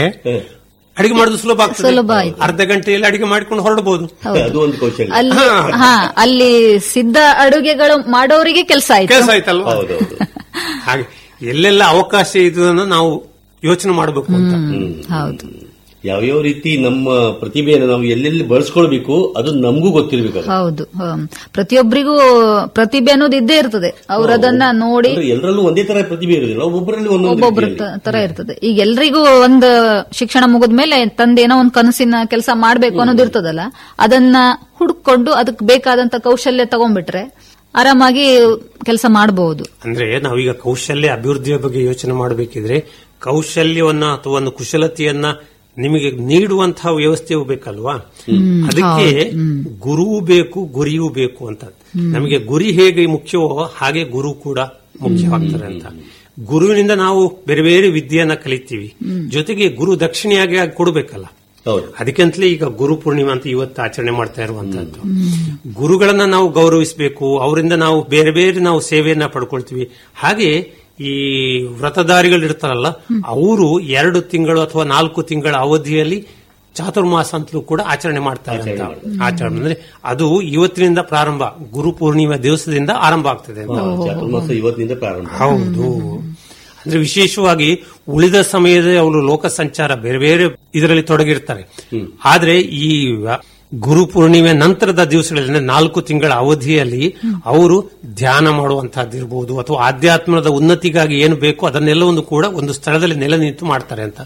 ಅಡಿಗೆ ಮಾಡೋದು ಸುಲಭ ಆಗ್ತದೆ ಸುಲಭ ಆಯ್ತು. ಅರ್ಧ ಗಂಟೆಯಲ್ಲಿ ಅಡಿಗೆ ಮಾಡ್ಕೊಂಡು ಹೊರಡಬಹುದು ಅದು ಒಂದು ಕೌಶಲ್ಯ ಅಲ್ಲಿ ಹಾ. ಹಾ ಅಲ್ಲಿ ಸಿದ್ಧ ಅಡುಗೆಗಳು ಮಾಡೋರಿಗೆ ಕೆಲಸ ಆಯ್ತು ಕೆಲಸ ಆಯ್ತಲ್ವಾ ಹೌದೌದು ಹಾಗೆ ಎಲ್ಲೆಲ್ಲ ಅವಕಾಶ ಇದನ್ನು ನಾವು ಯೋಚನೆ ಮಾಡಬೇಕು ಅಂತ ಹ್ಮ್, ಹೌದು ಯಾವ್ಯಾವ ರೀತಿ ನಮ್ಮ ಪ್ರತಿಭೆಯನ್ನು ನಾವು ಎಲ್ಲೆಲ್ಲಿ ಬಳಸ್ಕೊಳ್ಬೇಕು ಅದು ನಮಗೂ ಗೊತ್ತಿರ್ಬೇಕು ಅದು. ಹೌದು ಹ್ಮ್. ಪ್ರತಿಯೊಬ್ಬರಿಗೂ ಪ್ರತಿಭೆ ಅನ್ನೋದು ಇದ್ದೇ ಇರ್ತದೆ ಅವರದನ್ನ ನೋಡಿ ಅಂದ್ರೆ ಎಲ್ಲರಲ್ಲೂ ಒಂದೇ ತರ ಪ್ರತಿಭೆ ಇರುದಿಲ್ಲ ಒಬ್ಬೊಬ್ಬರಲ್ಲಿ ಒಂದೊಂದು ಒಬ್ಬೊಬ್ಬರ ರೀತಿಯಲ್ಲಿ. ತರ ಇರ್ತದೆ ಈಗ ಎಲ್ರಿಗೂ ಒಂದು ಶಿಕ್ಷಣ ಮುಗಿದ್ಮೇಲೆ ತಂದೇನೋ ಒಂದು ಕನಸಿನ ಕೆಲಸ ಮಾಡ್ಬೇಕು ಅನ್ನೋದು ಇರ್ತದಲ್ಲ ಅದನ್ನ ಹುಡುಕೊಂಡು ಅದಕ್ಕೆ ಬೇಕಾದಂತ ಕೌಶಲ್ಯ ತಗೊಂಡ್ಬಿಟ್ರೆ ಆರಾಮಾಗಿ ಕೆಲಸ ಮಾಡಬಹುದು ಅಂದ್ರೆ ನಾವೀಗ ಕೌಶಲ್ಯ ಅಭಿವೃದ್ಧಿಯ ಬಗ್ಗೆ ಯೋಚನೆ ಮಾಡಬೇಕಿದ್ರೆ ಕೌಶಲ್ಯವನ್ನ ಅಥವಾ ಒಂದು ಕುಶಲತೆಯನ್ನ ನಿಮಗೆ ನೀಡುವಂತಹ ವ್ಯವಸ್ಥೆಯೂ ಬೇಕಲ್ವಾ ಅದಕ್ಕೆ ಗುರುವು ಬೇಕು ಗುರಿಯೂ ಬೇಕು ಅಂತ ನಮಗೆ ಗುರಿ ಹೇಗೆ ಮುಖ್ಯವೋ ಹಾಗೆ ಗುರು ಕೂಡ ಮುಖ್ಯವಾಗ್ತಾರೆ ಅಂತ ಗುರುವಿನಿಂದ ನಾವು ಬೇರೆ ಬೇರೆ ವಿದ್ಯೆಯನ್ನ ಕಲಿತೀವಿ ಜೊತೆಗೆ ಗುರು ದಕ್ಷಿಣೆಯಾಗಿ ಆಗಿ ಕೊಡಬೇಕಲ್ಲ ಹೌದು ಅದಕ್ಕಂತಲೇ ಈಗ ಗುರು ಪೂರ್ಣಿಮಾ ಅಂತ ಇವತ್ತು ಆಚರಣೆ ಮಾಡ್ತಾ ಇರುವಂತದ್ದು ಗುರುಗಳನ್ನ ನಾವು ಗೌರವಿಸಬೇಕು ಅವರಿಂದ ನಾವು ಬೇರೆ ಬೇರೆ ನಾವು ಸೇವೆಯನ್ನ ಪಡ್ಕೊಳ್ತೀವಿ ಹಾಗೆ ಈ ವ್ರತಧಾರಿಗಳು ಇರ್ತಾರಲ್ಲ ಅವರು ಎರಡು ತಿಂಗಳು ಅಥವಾ ನಾಲ್ಕು ತಿಂಗಳ ಅವಧಿಯಲ್ಲಿ ಚಾತುರ್ಮಾಸ ಅಂತಲೂ ಕೂಡ ಆಚರಣೆ ಮಾಡ್ತಾರೆ ಅಂತ ಆಚರಣೆ ಅಂದ್ರೆ ಅದು ಇವತ್ತಿನಿಂದ ಪ್ರಾರಂಭ ಗುರು ಪೂರ್ಣಿಮಾ ದಿವಸದಿಂದ ಆರಂಭ ಆಗ್ತದೆ ಅಂತ ಚಾತುರ್ಮಾಸ ಇವತ್ತಿನಿಂದ ಪ್ರಾರಂಭ ಹೌದು ಅಂದ್ರೆ ವಿಶೇಷವಾಗಿ ಉಳಿದ ಸಮಯದ ಅವರು ಲೋಕ ಸಂಚಾರ ಬೇರೆ ಬೇರೆ ಇದರಲ್ಲಿ ತೊಡಗಿರ್ತಾರೆ ಆದ್ರೆ ಈ ವ- ಗುರು ಪೂರ್ಣಿಮೆ ನಂತರದ ದಿವಸಗಳಲ್ಲಿ ಅಂದ್ರೆ ನಾಲ್ಕು ತಿಂಗಳ ಅವಧಿಯಲ್ಲಿ ಅವರು ಧ್ಯಾನ ಮಾಡುವಂತಹದ್ದಿರ್ಬೋದು ಅಥವಾ ಆಧ್ಯಾತ್ಮದ ಉನ್ನತಿಗಾಗಿ ಏನು ಬೇಕೋ ಅದನ್ನೆಲ್ಲವನ್ನು ಕೂಡ ಒಂದು ಸ್ಥಳದಲ್ಲಿ ನೆಲೆ ನಿಂತು ಮಾಡ್ತಾರೆ ಅಂತ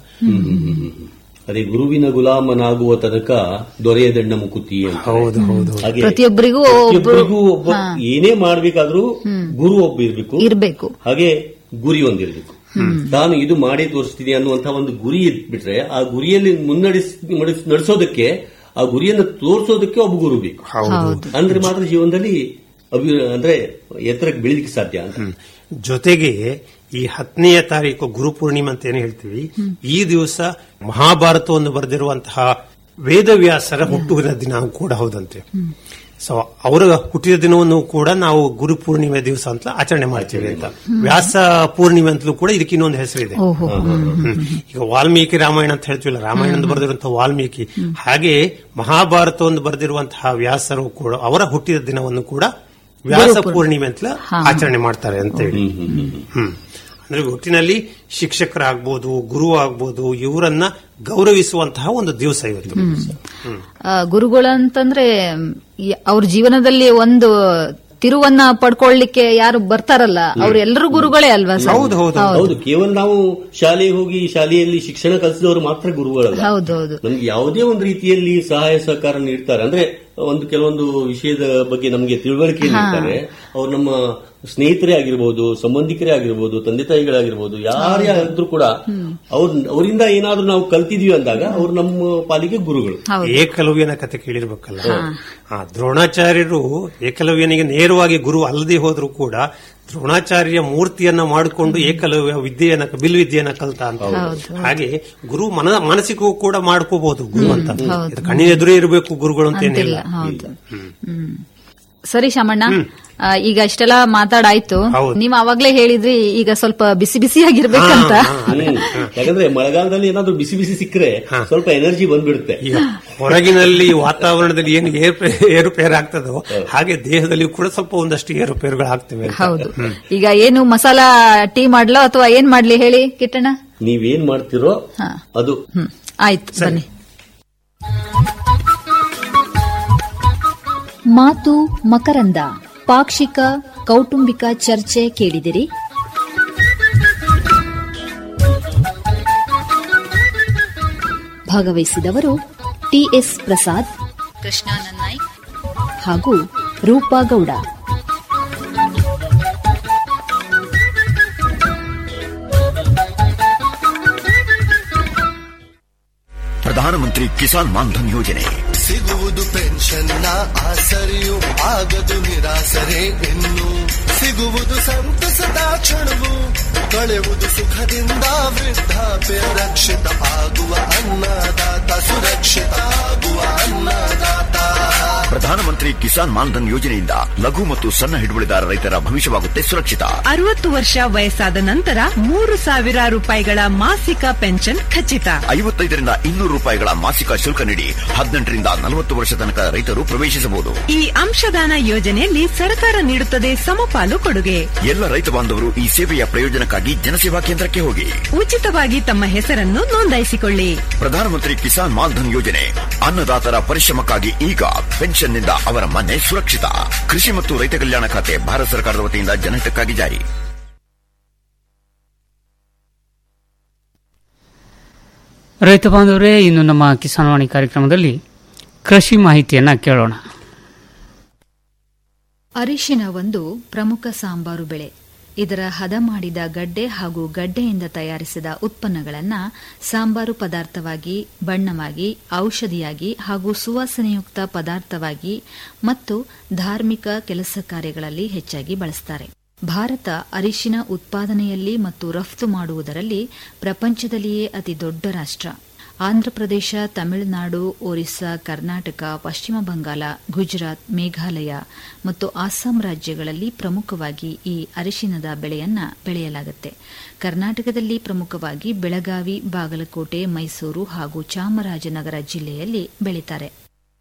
ಅದೇ ಗುರುವಿನ ಗುಲಾಮನಾಗುವ ತನಕ ದೊರೆಯದಣ್ಣ ಮುಕುತಿ ಅಂತ ಹೌದು ಹೌದು ಹಾಗೆ ಪ್ರತಿಯೊಬ್ಬರಿಗೂ ಪ್ರತಿಯೊಬ್ಬರಿಗೂ ಒಬ್ಬ ಏನೇ ಮಾಡ್ಬೇಕಾದ್ರೂ ಗುರು ಒಬ್ಬ ಇರ್ಬೇಕು ಇರ್ಬೇಕು ಹಾಗೆ ಗುರಿ ಒಂದಿರ್ಬೇಕು ನಾನು ಇದು ಮಾಡಿ ತೋರಿಸ್ತೀನಿ ಅನ್ನುವಂತಹ ಒಂದು ಗುರಿ ಇಟ್ಬಿಟ್ರೆ ಆ ಗುರಿಯಲ್ಲಿ ಮುನ್ನಡೆಸ್ ನಡೆಸ್- ನಡೆಸೋದಕ್ಕೆ ಆ ಗುರಿಯನ್ನು ತೋರಿಸೋದಕ್ಕೆ ಒಬ್ಬ ಗುರು ಬೇಕು ಹೌದು ಅಂದ್ರೆ ಮಾತ್ರ ಜೀವನದಲ್ಲಿ ಅಭಿ ಅಂದ್ರೆ ಎತ್ತರಕ್ಕೆ ಬೆಳಿಲಿಕ್ಕೆ ಸಾಧ್ಯ ಅಂತ ಜೊತೆಗೆ ಈ ಹತ್ತನೆಯ ತಾರೀಕು ಗುರು ಪೂರ್ಣಿಮೆ ಅಂತ ಏನು ಹೇಳ್ತೀವಿ ಈ ದಿವಸ ಮಹಾಭಾರತವನ್ನು ಬರೆದಿರುವಂತಹ ವೇದವ್ಯಾಸರ ಹುಟ್ಟುವ ದಿನ ಕೂಡ ಹೌದಂತೆ ಸೊ ಅವರ ಹುಟ್ಟಿದ ದಿನವನ್ನು ಕೂಡ ನಾವು ಗುರು ಪೂರ್ಣಿಮೆ ದಿವಸ ಅಂತ ಆಚರಣೆ ಮಾಡ್ತೀವಿ ಅಂತ ವ್ಯಾಸ ಪೂರ್ಣಿಮೆ ಅಂತಲೂ ಕೂಡ ಇದಕ್ಕೆ ಇನ್ನೊಂದು ಹೆಸರಿದೆ ಓಹೋ ಹ್ಮ್. ಈಗ ವಾಲ್ಮೀಕಿ ರಾಮಾಯಣ ಅಂತ ಹೇಳ್ತೀವಲ್ಲ ರಾಮಾಯಣ ಬರೆದಿರುವಂತಹ ವಾಲ್ಮೀಕಿ ಹಾಗೆ ಮಹಾಭಾರತವನ್ನು ಬರೆದಿರುವಂತಹ ವ್ಯಾಸರು ಕೂಡ ಅವರ ಹುಟ್ಟಿದ ದಿನವನ್ನು ಕೂಡ ವ್ಯಾಸ ಪೂರ್ಣಿಮೆ ಅಂತ ಆಚರಣೆ ಮಾಡ್ತಾರೆ ಅಂತ ಹೇಳಿ ಹ್ಮ್ ಅಂದ್ರೆ ಒಟ್ಟಿನಲ್ಲಿ ಶಿಕ್ಷಕರಾಗ್ಬೋದು ಗುರು ಆಗ್ಬೋದು ಇವರನ್ನ ಗೌರವಿಸುವಂತಹ ಒಂದು ದಿವಸ ಇವತ್ತು ಆ, ಗುರುಗಳು ಅಂತಂದ್ರೆ ಯ- ಅವ್ರ ಜೀವನದಲ್ಲಿ ಒಂದು ತಿರುವನ್ನ ಪಡ್ಕೊಳ್ಳಿಕ್ಕೆ ಯಾರು ಬರ್ತಾರಲ್ಲ ಅವ್ರೆಲ್ಲರೂ ಗುರುಗಳೇ ಅಲ್ವಾ ಸರ್ ಹೌದು ಹೌದು ಹೌದು ಕೇವಲ ನಾವು ಶಾಲೆಗೆ ಹೋಗಿ ಶಾಲೆಯಲ್ಲಿ ಶಿಕ್ಷಣ ಕಲಿಸಿದವರು ಮಾತ್ರ ಗುರುಗಳಲ್ಲ ಹೌದೌದು ನಮ್ಗೆ ಯಾವುದೇ ಒಂದು ರೀತಿಯಲ್ಲಿ ಸಹಾಯ ಸಹಕಾರ ನೀಡ್ತಾರೆ ಅಂದ್ರೆ ಒಂದು ಕೆಲವೊಂದು ವಿಷಯದ ಬಗ್ಗೆ ನಮಗೆ ತಿಳುವಳಿಕೆ ನೀಡ್ತಾರೆ ಅವ್ರು ನಮ್ಮ ಸ್ನೇಹಿತರೇ ಆಗಿರ್ಬೋದು ಸಂಬಂಧಿಕರೇ ಆಗಿರ್ಬೋದು ತಂದೆ ತಾಯಿಗಳಾಗಿರ್ಬೋದು ಯಾರೇ ಆದ್ರೂ ಕೂಡ ಅವ್ರ ಅವರಿಂದ ಏನಾದ್ರೂ ನಾವು ಕಲ್ತಿದೀವಿ ಅಂದಾಗ ಅವ್ರು ನಮ್ಮ ಪಾಲಿಗೆ ಗುರುಗಳು ಏಕಲವ್ಯನ ಕತೆ ಕೇಳಿರ್ಬೇಕಲ್ಲ ಆ ದ್ರೋಣಾಚಾರ್ಯರು ಏಕಲವ್ಯನಿಗೆ ನೇರವಾಗಿ ಗುರು ಅಲ್ಲದೆ ಹೋದ್ರು ಕೂಡ ದ್ರೋಣಾಚಾರ್ಯ ಮೂರ್ತಿಯನ್ನ ಮಾಡಿಕೊಂಡು ಏಕಲವ್ಯ ವಿದ್ಯೆಯನ್ನ ಬಿಲ್ ವಿದ್ಯೆಯನ್ನ ಕಲ್ತ ಅಂತ ಹಾಗೆ ಗುರು ಮನ ಮಾನಸಿಕವೂ ಕೂಡ ಮಾಡ್ಕೋಬಹುದು ಗುರು ಅಂತ ಇದು ಕಣ್ಣಿನ ಎದುರೇ ಇರಬೇಕು ಗುರುಗಳು ಅಂತ ಏನಿಲ್ಲ ಹೌದು ಹ್ಮ್. ಸರಿ ಶಾಮಣ್ಣ ಆ, ಈಗ ಇಷ್ಟೆಲ್ಲ ಮಾತಾಡಾಯ್ತು ಹೌದು. ನೀವ್ ಅವಾಗ್ಲೇ ಹೇಳಿದ್ರಿ ಈಗ ಸ್ವಲ್ಪ ಬಿಸಿ ಬಿಸಿಯಾಗಿರ್ಬೇಕಂತ ಹ್ಮ್. ಯಾಕಂದ್ರೆ ಮಳೆಗಾಲದಲ್ಲಿ ಏನಾದ್ರೂ ಬಿಸಿ ಬಿಸಿ ಸಿಕ್ಕರೆ ಸ್ವಲ್ಪ ಎನರ್ಜಿ ಬಂದ್ಬಿಡುತ್ತೆ ಈಗ ಹೊರಗಿನಲ್ಲಿ ವಾತಾವರಣದಲ್ಲಿ ಏನು ಏರುಪೇ- ಏರುಪೇರು ಆಗ್ತದೋ ಹಾಗೆ ದೇಹದಲ್ಲಿ ಕೂಡ ಸ್ವಲ್ಪ ಒಂದಷ್ಟು ಏರುಪೇರುಗಳು ಆಗ್ತವೆ ಅಂತ. ಹೌದು ಈಗ ಏನು ಮಸಾಲ ಟೀ ಮಾಡ್ಲೋ ಅಥವಾ ಏನ್ ಮಾಡ್ಲಿ ಹೇಳಿ ಕಿಟ್ಟಣ್ಣ ನೀವೇನ್ ಮಾಡ್ತಿರೋ ಹಾ. ಅದು ಹ್ಮ್ ಆಯ್ತು ಬನ್ನಿ ಮಾತು ಮಕರಂದ ಪಾಕ್ಷಿಕ ಕೌಟುಂಬಿಕ ಚರ್ಚೆ ಕೇಳಿದಿರಿ ಭಾಗವಹಿಸಿದವರು ಟಿಎಸ್ ಪ್ರಸಾದ್ ಕೃಷ್ಣಾನಂದ್ ನಾಯ್ಕ್ ಹಾಗೂ ರೂಪಾ ಗೌಡ ಪ್ರಧಾನಮಂತ್ರಿ ಕಿಸಾನ್ ಮಾನ್ಧನ್ ಯೋಜನೆ ಸಿಗುವುದು ಪೆನ್ಷನ್ನ ಆಸರೆಯು ಆಗದು ನಿರಾಸರೆ ಇನ್ನು ಸಿಗುವುದು ಸಂತಸದ ಕ್ಷಣವು ಕಳೆಯುವುದು ಸುಖದಿಂದ ವೃದ್ಧಾಪ್ಯ ರಕ್ಷಿತ ಆಗುವ ಅನ್ನದಾತ ಸುರಕ್ಷಿತ ಆಗುವ ಅನ್ನದಾತ ಪ್ರಧಾನಮಂತ್ರಿ ಕಿಸಾನ್ ಮಾನ್ಧನ್ ಯೋಜನೆಯಿಂದ ಲಘು ಮತ್ತು ಸಣ್ಣ ಹಿಡುವಳಿದಾರ ರೈತರ ಭವಿಷ್ಯವಾಗುತ್ತೆ ಸುರಕ್ಷಿತ ಅರವತ್ತು ವರ್ಷ ವಯಸ್ಸಾದ ನಂತರ ಮೂರು ಸಾವಿರ ರೂಪಾಯಿಗಳ ಮಾಸಿಕ ಪೆನ್ಷನ್ ಖಚಿತ ಐವತ್ತೈದರಿಂದ ಇನ್ನೂರು ರೂಪಾಯಿಗಳ ಮಾಸಿಕ ಶುಲ್ಕ ನೀಡಿ ಹದಿನೆಂಟರಿಂದ ನಲವತ್ತು ವರ್ಷ ತನಕ ರೈತರು ಪ್ರವೇಶಿಸಬಹುದು ಈ ಅಂಶದಾನ ಯೋಜನೆಯಲ್ಲಿ ಸರ್ಕಾರ ನೀಡುತ್ತದೆ ಸಮಪಾಲು ಕೊಡುಗೆ ಎಲ್ಲ ರೈತ ಬಾಂಧವರು ಈ ಸೇವೆಯ ಪ್ರಯೋಜನಕ್ಕಾಗಿ ಜನಸೇವಾ ಕೇಂದ್ರಕ್ಕೆ ಹೋಗಿ ಉಚಿತವಾಗಿ ತಮ್ಮ ಹೆಸರನ್ನು ನೋಂದಾಯಿಸಿಕೊಳ್ಳಿ ಪ್ರಧಾನಮಂತ್ರಿ ಕಿಸಾನ್ ಮಾನ್ಧನ್ ಯೋಜನೆ ಅನ್ನದಾತರ ಪರಿಶ್ರಮಕ್ಕಾಗಿ ಈಗ ಪೆನ್ಷನ್ನಿಂದ ಅವರ ಮನೆ ಸುರಕ್ಷಿತ ಕೃಷಿ ಮತ್ತು ರೈತ ಕಲ್ಯಾಣ ಖಾತೆ ಭಾರತ ಸರ್ಕಾರದ ವತಿಯಿಂದ ಜನಹಿತಕ್ಕಾಗಿ ಜಾರಿ ರೈತ ಬಾಂಧವರೇ ಇನ್ನು ನಮ್ಮ ಕಿಸಾನ್ವಾಣಿ ಕಾರ್ಯಕ್ರಮದಲ್ಲಿ ಕೃಷಿ ಮಾಹಿತಿಯನ್ನ ಕೇಳೋಣ ಅರಿಶಿನ ಒಂದು ಪ್ರಮುಖ ಸಾಂಬಾರು ಬೆಳೆ ಇದರ ಹದ ಮಾಡಿದ ಗಡ್ಡೆ ಹಾಗೂ ಗಡ್ಡೆಯಿಂದ ತಯಾರಿಸಿದ ಉತ್ಪನ್ನಗಳನ್ನು ಸಾಂಬಾರು ಪದಾರ್ಥವಾಗಿ ಬಣ್ಣವಾಗಿ ಔಷಧಿಯಾಗಿ ಹಾಗೂ ಸುವಾಸನೆಯುಕ್ತ ಪದಾರ್ಥವಾಗಿ ಮತ್ತು ಧಾರ್ಮಿಕ ಕೆಲಸ ಕಾರ್ಯಗಳಲ್ಲಿ ಹೆಚ್ಚಾಗಿ ಬಳಸ್ತಾರೆ ಭಾರತ ಅರಿಶಿನ ಉತ್ಪಾದನೆಯಲ್ಲಿ ಮತ್ತು ರಫ್ತು ಮಾಡುವುದರಲ್ಲಿ ಪ್ರಪಂಚದಲ್ಲಿಯೇ ಅತಿ ದೊಡ್ಡ ರಾಷ್ಟ್ರ ಆಂಧ್ರಪ್ರದೇಶ ತಮಿಳುನಾಡು ಒರಿಸ್ಸಾ ಕರ್ನಾಟಕ ಪಶ್ಚಿಮ ಬಂಗಾಳ ಗುಜರಾತ್ ಮೇಘಾಲಯ ಮತ್ತು ಅಸ್ಸಾಂ ರಾಜ್ಯಗಳಲ್ಲಿ ಪ್ರಮುಖವಾಗಿ ಈ ಅರಿಶಿನದ ಬೆಳೆಯನ್ನ ಬೆಳೆಯಲಾಗುತ್ತೆ ಕರ್ನಾಟಕದಲ್ಲಿ ಪ್ರಮುಖವಾಗಿ ಬೆಳಗಾವಿ ಬಾಗಲಕೋಟೆ ಮೈಸೂರು ಹಾಗೂ ಚಾಮರಾಜನಗರ ಜಿಲ್ಲೆಯಲ್ಲಿ ಬೆಳೀತಾರೆ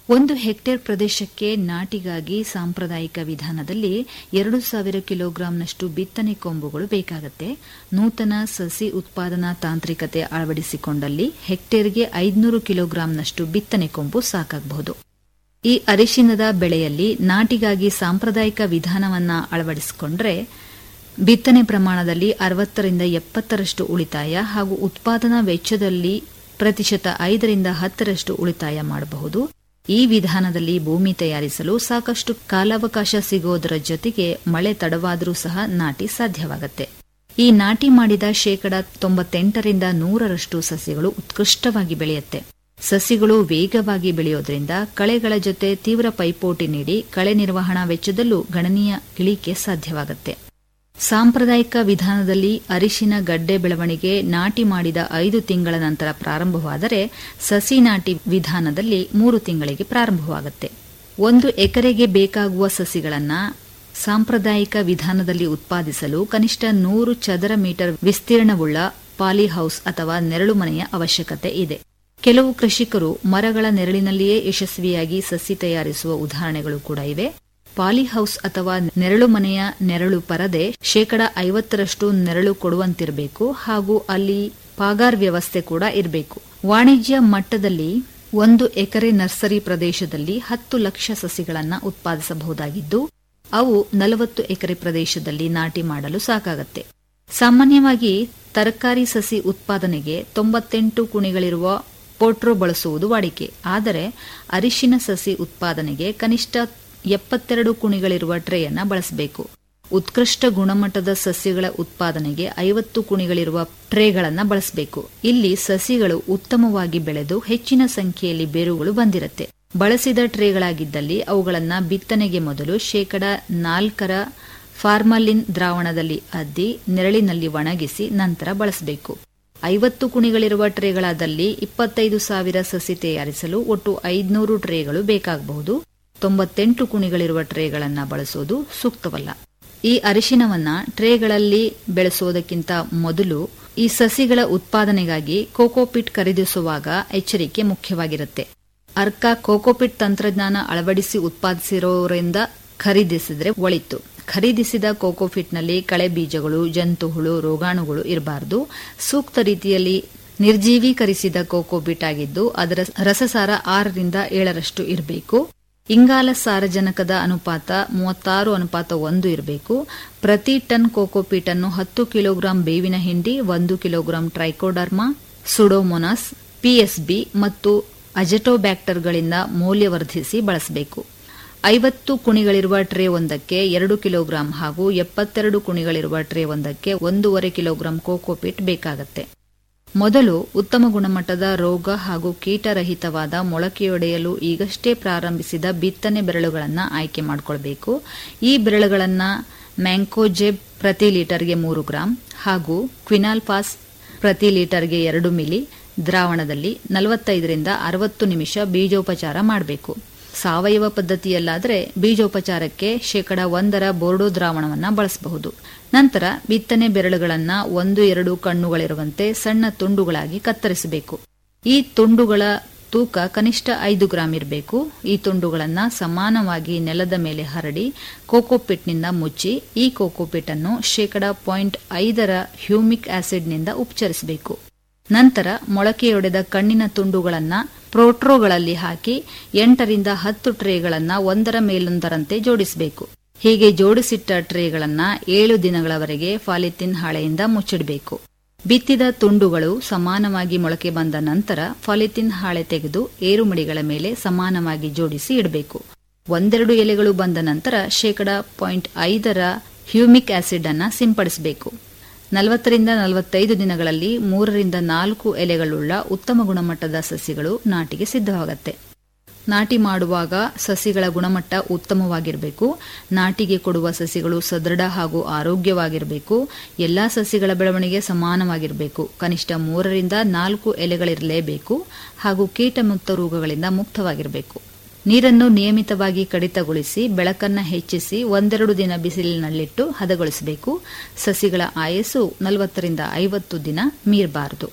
ಒಂದು ಹೆಕ್ಟೇರ್ ಪ್ರದೇಶಕ್ಕೆ ನಾಟಿಗಾಗಿ ಸಾಂಪ್ರದಾಯಿಕ ವಿಧಾನದಲ್ಲಿ ಎರಡು ಸಾವಿರ ಕಿಲೋಗ್ರಾಂನಷ್ಟು ಬಿತ್ತನೆ ಕೊಂಬುಗಳು ಬೇಕಾಗುತ್ತೆ ನೂತನ ಸಸಿ ಉತ್ಪಾದನಾ ತಾಂತ್ರಿಕತೆ ಅಳವಡಿಸಿಕೊಂಡಲ್ಲಿ ಹೆಕ್ಟೇರ್ಗೆ ಐದುನೂರು ಕಿಲೋಗ್ರಾಂನಷ್ಟು ಬಿತ್ತನೆ ಕೊಂಬು ಸಾಕಾಗಬಹುದು ಈ ಅರಿಶಿನದ ಬೆಳೆಯಲ್ಲಿ ನಾಟಿಗಾಗಿ ಸಾಂಪ್ರದಾಯಿಕ ವಿಧಾನವನ್ನ ಅಳವಡಿಸಿಕೊಂಡ್ರೆ ಬಿತ್ತನೆ ಪ್ರಮಾಣದಲ್ಲಿ ಅರವತ್ತರಿಂದ ಎಪ್ಪತ್ತರಷ್ಟು ಉಳಿತಾಯ ಹಾಗೂ ಉತ್ಪಾದನಾ ವೆಚ್ಚದಲ್ಲಿ ಪ್ರತಿಶತ ಐದರಿಂದ ಹತ್ತರಷ್ಟು ಉಳಿತಾಯ ಮಾಡಬಹುದು ಈ ವಿಧಾನದಲ್ಲಿ ಭೂಮಿ ತಯಾರಿಸಲು ಸಾಕಷ್ಟು ಕಾಲಾವಕಾಶ ಸಿಗೋದರ ಜೊತೆಗೆ ಮಳೆ ತಡವಾದರೂ ಸಹ ನಾಟಿ ಸಾಧ್ಯವಾಗುತ್ತೆ ಈ ನಾಟಿ ಮಾಡಿದ ಶೇಕಡ ತೊಂಬತ್ತೆಂಟರಿಂದ ನೂರರಷ್ಟು ಸಸ್ಯಗಳು ಉತ್ಕೃಷ್ಟವಾಗಿ ಬೆಳೆಯುತ್ತೆ ಸಸಿಗಳು ವೇಗವಾಗಿ ಬೆಳೆಯೋದ್ರಿಂದ ಕಳೆಗಳ ಜೊತೆ ತೀವ್ರ ಪೈಪೋಟಿ ನೀಡಿ ಕಳೆ ನಿರ್ವಹಣಾ ವೆಚ್ಚದಲ್ಲೂ ಗಣನೀಯ ಇಳಿಕೆ ಸಾಧ್ಯವಾಗುತ್ತೆ ಸಾಂಪ್ರದಾಯಿಕ ವಿಧಾನದಲ್ಲಿ ಅರಿಶಿನ ಗಡ್ಡೆ ಬೆಳವಣಿಗೆ ನಾಟಿ ಮಾಡಿದ ಐದು ತಿಂಗಳ ನಂತರ ಪ್ರಾರಂಭವಾದರೆ ಸಸಿ ನಾಟಿ ವಿಧಾನದಲ್ಲಿ ಮೂರು ತಿಂಗಳಿಗೆ ಪ್ರಾರಂಭವಾಗುತ್ತೆ ಒಂದು ಎಕರೆಗೆ ಬೇಕಾಗುವ ಸಸಿಗಳನ್ನು ಸಾಂಪ್ರದಾಯಿಕ ವಿಧಾನದಲ್ಲಿ ಉತ್ಪಾದಿಸಲು ಕನಿಷ್ಠ ನೂರು ಚದರ ಮೀಟರ್ ವಿಸ್ತೀರ್ಣವುಳ್ಳ ಪಾಲಿಹೌಸ್ ಅಥವಾ ನೆರಳು ಮನೆಯ ಅವಶ್ಯಕತೆ ಇದೆ ಕೆಲವು ಕೃಷಿಕರು ಮರಗಳ ನೆರಳಿನಲ್ಲಿಯೇ ಯಶಸ್ವಿಯಾಗಿ ಸಸಿ ತಯಾರಿಸುವ ಉದಾಹರಣೆಗಳು ಕೂಡ ಇವೆ ಪಾಲಿಹೌಸ್ ಅಥವಾ ನೆರಳು ಮನೆಯ ನೆರಳು ಪರದೆ ಶೇಕಡ ಐವತ್ತರಷ್ಟು ನೆರಳು ಕೊಡುವಂತಿರಬೇಕು ಹಾಗೂ ಅಲ್ಲಿ ಪಾಗಾರ್ ವ್ಯವಸ್ಥೆ ಕೂಡ ಇರಬೇಕು ವಾಣಿಜ್ಯ ಮಟ್ಟದಲ್ಲಿ ಒಂದು ಎಕರೆ ನರ್ಸರಿ ಪ್ರದೇಶದಲ್ಲಿ ಹತ್ತು ಲಕ್ಷ ಸಸಿಗಳನ್ನು ಉತ್ಪಾದಿಸಬಹುದಾಗಿದ್ದು ಅವು ನಲವತ್ತು ಎಕರೆ ಪ್ರದೇಶದಲ್ಲಿ ನಾಟಿ ಮಾಡಲು ಸಾಕಾಗತ್ತೆ ಸಾಮಾನ್ಯವಾಗಿ ತರಕಾರಿ ಸಸಿ ಉತ್ಪಾದನೆಗೆ ತೊಂಬತ್ತೆಂಟು ಕುಣಿಗಳಿರುವ ಪೋಟ್ರೋ ಬಳಸುವುದು ವಾಡಿಕೆ ಆದರೆ ಅರಿಶಿನ ಸಸಿ ಉತ್ಪಾದನೆಗೆ ಕನಿಷ್ಠ ಎಪ್ಪತ್ತೆರಡು ಕುಣಿಗಳಿರುವ ಟ್ರೇಯನ್ನ ಬಳಸಬೇಕು ಉತ್ಕೃಷ್ಟ ಗುಣಮಟ್ಟದ ಸಸ್ಯಗಳ ಉತ್ಪಾದನೆಗೆ ಐವತ್ತು ಕುಣಿಗಳಿರುವ ಟ್ರೇಗಳನ್ನು ಬಳಸಬೇಕು ಇಲ್ಲಿ ಸಸಿಗಳು ಉತ್ತಮವಾಗಿ ಬೆಳೆದು ಹೆಚ್ಚಿನ ಸಂಖ್ಯೆಯಲ್ಲಿ ಬೇರುಗಳು ಬಂದಿರುತ್ತೆ ಬಳಸಿದ ಟ್ರೇಗಳಾಗಿದ್ದಲ್ಲಿ ಅವುಗಳನ್ನು ಬಿತ್ತನೆಗೆ ಮೊದಲು ಶೇಕಡ ನಾಲ್ಕರ ಫಾರ್ಮಲಿನ್ ದ್ರಾವಣದಲ್ಲಿ ಅದ್ದಿ ನೆರಳಿನಲ್ಲಿ ಒಣಗಿಸಿ ನಂತರ ಬಳಸಬೇಕು ಐವತ್ತು ಕುಣಿಗಳಿರುವ ಟ್ರೇಗಳಾದಲ್ಲಿ ಇಪ್ಪತ್ತೈದು ಸಾವಿರ ಸಸಿ ತಯಾರಿಸಲು ಒಟ್ಟು ಐದುನೂರು ಟ್ರೇಗಳು ಬೇಕಾಗಬಹುದು ತೊಂಬತ್ತೆಂಟು ಕುಣಿಗಳಿರುವ ಟ್ರೇಗಳನ್ನು ಬಳಸುವುದು ಸೂಕ್ತವಲ್ಲ ಈ ಅರಿಶಿನವನ್ನ ಟ್ರೇಗಳಲ್ಲಿ ಬೆಳೆಸುವುದಕ್ಕಿಂತ ಮೊದಲು ಈ ಸಸಿಗಳ ಉತ್ಪಾದನೆಗಾಗಿ ಕೋಕೋಪಿಟ್ ಖರೀದಿಸುವಾಗ ಎಚ್ಚರಿಕೆ ಮುಖ್ಯವಾಗಿರುತ್ತೆ ಅರ್ಕ ಕೋಕೋಪಿಟ್ ತಂತ್ರಜ್ಞಾನ ಅಳವಡಿಸಿ ಉತ್ಪಾದಿಸಿರೋರಿಂದ ಖರೀದಿಸಿದ್ರೆ ಒಳಿತು ಖರೀದಿಸಿದ ಕೋಕೋಫಿಟ್ನಲ್ಲಿ ಕಳೆ ಬೀಜಗಳು ಜಂತುಹುಳು ರೋಗಾಣುಗಳು ಇರಬಾರದು ಸೂಕ್ತ ರೀತಿಯಲ್ಲಿ ನಿರ್ಜೀವೀಕರಿಸಿದ ಕೋಕೋಬಿಟ್ ಆಗಿದ್ದು ಅದರ ರಸಸಾರ ಆರರಿಂದ ಏಳರಷ್ಟು ಇರಬೇಕು ಇಂಗಾಲ ಸಾರಜನಕದ ಅನುಪಾತ ಮೂವತ್ತಾರು ಅನುಪಾತ ಒಂದು ಇರಬೇಕು ಪ್ರತಿ ಟನ್ ಕೋಕೋಪೀಟ್ ಅನ್ನು ಹತ್ತು ಕಿಲೋಗ್ರಾಂ ಬೇವಿನ ಹಿಂಡಿ ಒಂದು ಕಿಲೋಗ್ರಾಂ ಟ್ರೈಕೋಡರ್ಮಾ ಸುಡೋಮೊನಾಸ್ ಪಿಎಸ್ಬಿ ಮತ್ತು ಅಜೆಟೋಬ್ಯಾಕ್ಟರ್ಗಳಿಂದ ಮೌಲ್ಯವರ್ಧಿಸಿ ಬಳಸಬೇಕು ಐವತ್ತು ಕುಣಿಗಳಿರುವ ಟ್ರೇ ಒಂದಕ್ಕೆ ಎರಡು ಕಿಲೋಗ್ರಾಂ ಹಾಗೂ ಎಪ್ಪತ್ತೆರಡು ಕುಣಿಗಳಿರುವ ಟ್ರೇ ಒಂದಕ್ಕೆ ಒಂದೂವರೆ ಕಿಲೋಗ್ರಾಂ ಕೋಕೋಪೀಟ್ ಬೇಕಾಗುತ್ತೆ ಮೊದಲು ಉತ್ತಮ ಗುಣಮಟ್ಟದ ರೋಗ ಹಾಗೂ ಕೀಟರಹಿತವಾದ ಮೊಳಕೆಯೊಡೆಯಲು ಈಗಷ್ಟೇ ಪ್ರಾರಂಭಿಸಿದ ಬಿತ್ತನೆ ಬೆರಳುಗಳನ್ನು ಆಯ್ಕೆ ಮಾಡಿಕೊಳ್ಬೇಕು ಈ ಬೆರಳುಗಳನ್ನು ಮ್ಯಾಂಕೋಜೆಬ್ ಪ್ರತಿ ಲೀಟರ್ಗೆ ಮೂರು ಗ್ರಾಂ ಹಾಗೂ ಕ್ವಿನಾಲ್ಪಾಸ್ ಪ್ರತಿ ಲೀಟರ್ಗೆ ಎರಡು ಮಿಲಿ ದ್ರಾವಣದಲ್ಲಿ ನಲವತ್ತೈದರಿಂದ ಅರವತ್ತು ನಿಮಿಷ ಬೀಜೋಪಚಾರ ಮಾಡಬೇಕು ಸಾವಯವ ಪದ್ಧತಿಯಲ್ಲಾದರೆ ಬೀಜೋಪಚಾರಕ್ಕೆ ಶೇಕಡ ಒಂದರ ಬೋರ್ಡೋ ದ್ರಾವಣವನ್ನು ಬಳಸಬಹುದು ನಂತರ ಬಿತ್ತನೆ ಬೆರಳುಗಳನ್ನು ಒಂದು ಎರಡು ಕಣ್ಣುಗಳಿರುವಂತೆ ಸಣ್ಣ ತುಂಡುಗಳಾಗಿ ಕತ್ತರಿಸಬೇಕು ಈ ತುಂಡುಗಳ ತೂಕ ಕನಿಷ್ಠ ಐದು ಗ್ರಾಂ ಇರಬೇಕು ಈ ತುಂಡುಗಳನ್ನು ಸಮಾನವಾಗಿ ನೆಲದ ಮೇಲೆ ಹರಡಿ ಕೋಕೋಪಿಟ್ನಿಂದ ಮುಚ್ಚಿ ಈ ಕೋಕೋಪಿಟ್ ಅನ್ನು ಶೇಕಡ ಪಾಯಿಂಟ್ ಐದರ ಹ್ಯೂಮಿಕ್ ಆಸಿಡ್ನಿಂದ ಉಪಚರಿಸಬೇಕು ನಂತರ ಮೊಳಕೆಯೊಡೆದ ಕಣ್ಣಿನ ತುಂಡುಗಳನ್ನು ಪ್ರೋಟ್ರೋಗಳಲ್ಲಿ ಹಾಕಿ ಎಂಟರಿಂದ ಹತ್ತು ಟ್ರೇಗಳನ್ನು ಒಂದರ ಮೇಲೊಂದರಂತೆ ಜೋಡಿಸಬೇಕು ಹೀಗೆ ಜೋಡಿಸಿಟ್ಟ ಟ್ರೇಗಳನ್ನು ಏಳು ದಿನಗಳವರೆಗೆ ಫಾಲಿಥಿನ್ ಹಾಳೆಯಿಂದ ಮುಚ್ಚಿಡಬೇಕು ಬಿತ್ತಿದ ತುಂಡುಗಳು ಸಮಾನವಾಗಿ ಮೊಳಕೆ ಬಂದ ನಂತರ ಫಾಲಿಥಿನ್ ಹಾಳೆ ತೆಗೆದು ಏರುಮಡಿಗಳ ಮೇಲೆ ಸಮಾನವಾಗಿ ಜೋಡಿಸಿ ಇಡಬೇಕು ಒಂದೆರಡು ಎಲೆಗಳು ಬಂದ ನಂತರ ಶೇಕಡ ಪಾಯಿಂಟ್ ಐದರ ಹ್ಯೂಮಿಕ್ ಆಸಿಡ್ ಅನ್ನ ಸಿಂಪಡಿಸಬೇಕು ನಲವತ್ತರಿಂದ ನಲವತ್ತೈದು ದಿನಗಳಲ್ಲಿ ಮೂರರಿಂದ ನಾಲ್ಕು ಎಲೆಗಳುಳ್ಳ ಉತ್ತಮ ಗುಣಮಟ್ಟದ ಸಸಿಗಳು ನಾಟಿಗೆ ಸಿದ್ಧವಾಗುತ್ತೆ ನಾಟಿ ಮಾಡುವಾಗ ಸಸಿಗಳ ಗುಣಮಟ್ಟ ಉತ್ತಮವಾಗಿರಬೇಕು ನಾಟಿಗೆ ಕೊಡುವ ಸಸಿಗಳು ಸದೃಢ ಹಾಗೂ ಆರೋಗ್ಯವಾಗಿರಬೇಕು ಎಲ್ಲಾ ಸಸಿಗಳ ಬೆಳವಣಿಗೆ ಸಮಾನವಾಗಿರಬೇಕು ಕನಿಷ್ಠ ಮೂರರಿಂದ ನಾಲ್ಕು ಎಲೆಗಳಿರಲೇಬೇಕು ಹಾಗೂ ಕೀಟಮುಕ್ತ ರೋಗಗಳಿಂದ ಮುಕ್ತವಾಗಿರಬೇಕು ನೀರನ್ನು ನಿಯಮಿತವಾಗಿ ಕಡಿತಗೊಳಿಸಿ ಬೆಳಕನ್ನ ಹೆಚ್ಚಿಸಿ ಒಂದೆರಡು ದಿನ ಬಿಸಿಲಿನಲ್ಲಿಟ್ಟು ಹದಗೊಳಿಸಬೇಕು ಸಸಿಗಳ ಆಯಸ್ಸು ನಲವತ್ತರಿಂದ ಐವತ್ತು ದಿನ ಮೀರಬಾರದು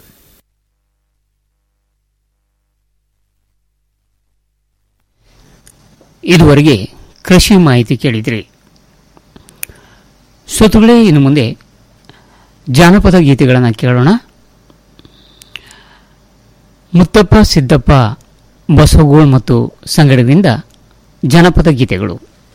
ಇದುವರೆಗೆ ಕೃಷಿ ಮಾಹಿತಿ ಕೇಳಿದ್ರಿ ಶ್ರೋತೃಗಳೇ ಇನ್ನು ಮುಂದೆ ಜಾನಪದ ಗೀತೆಗಳನ್ನು ಕೇಳೋಣ ಮುತ್ತಪ್ಪ ಸಿದ್ದಪ್ಪ ಬಸವಗೋಳ್ ಮತ್ತು ಸಂಗಡದಿಂದ ಜನಪದ ಗೀತೆಗಳು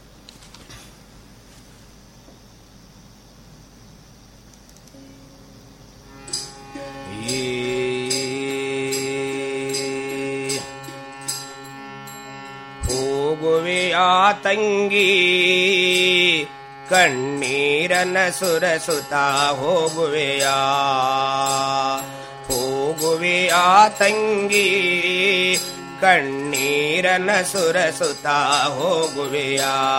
ಹೋಗುವೆಯ ತಂಗಿ ಕಣ್ಣೀರನ ಸುರಸುತ್ತ ಹೋಗುವೆಯ ಹೋಗುವೆಯ ತಂಗಿ ಕಣ್ಣೀರನ ಸುರಸುತ್ತ ಹೋಗುವೆಯ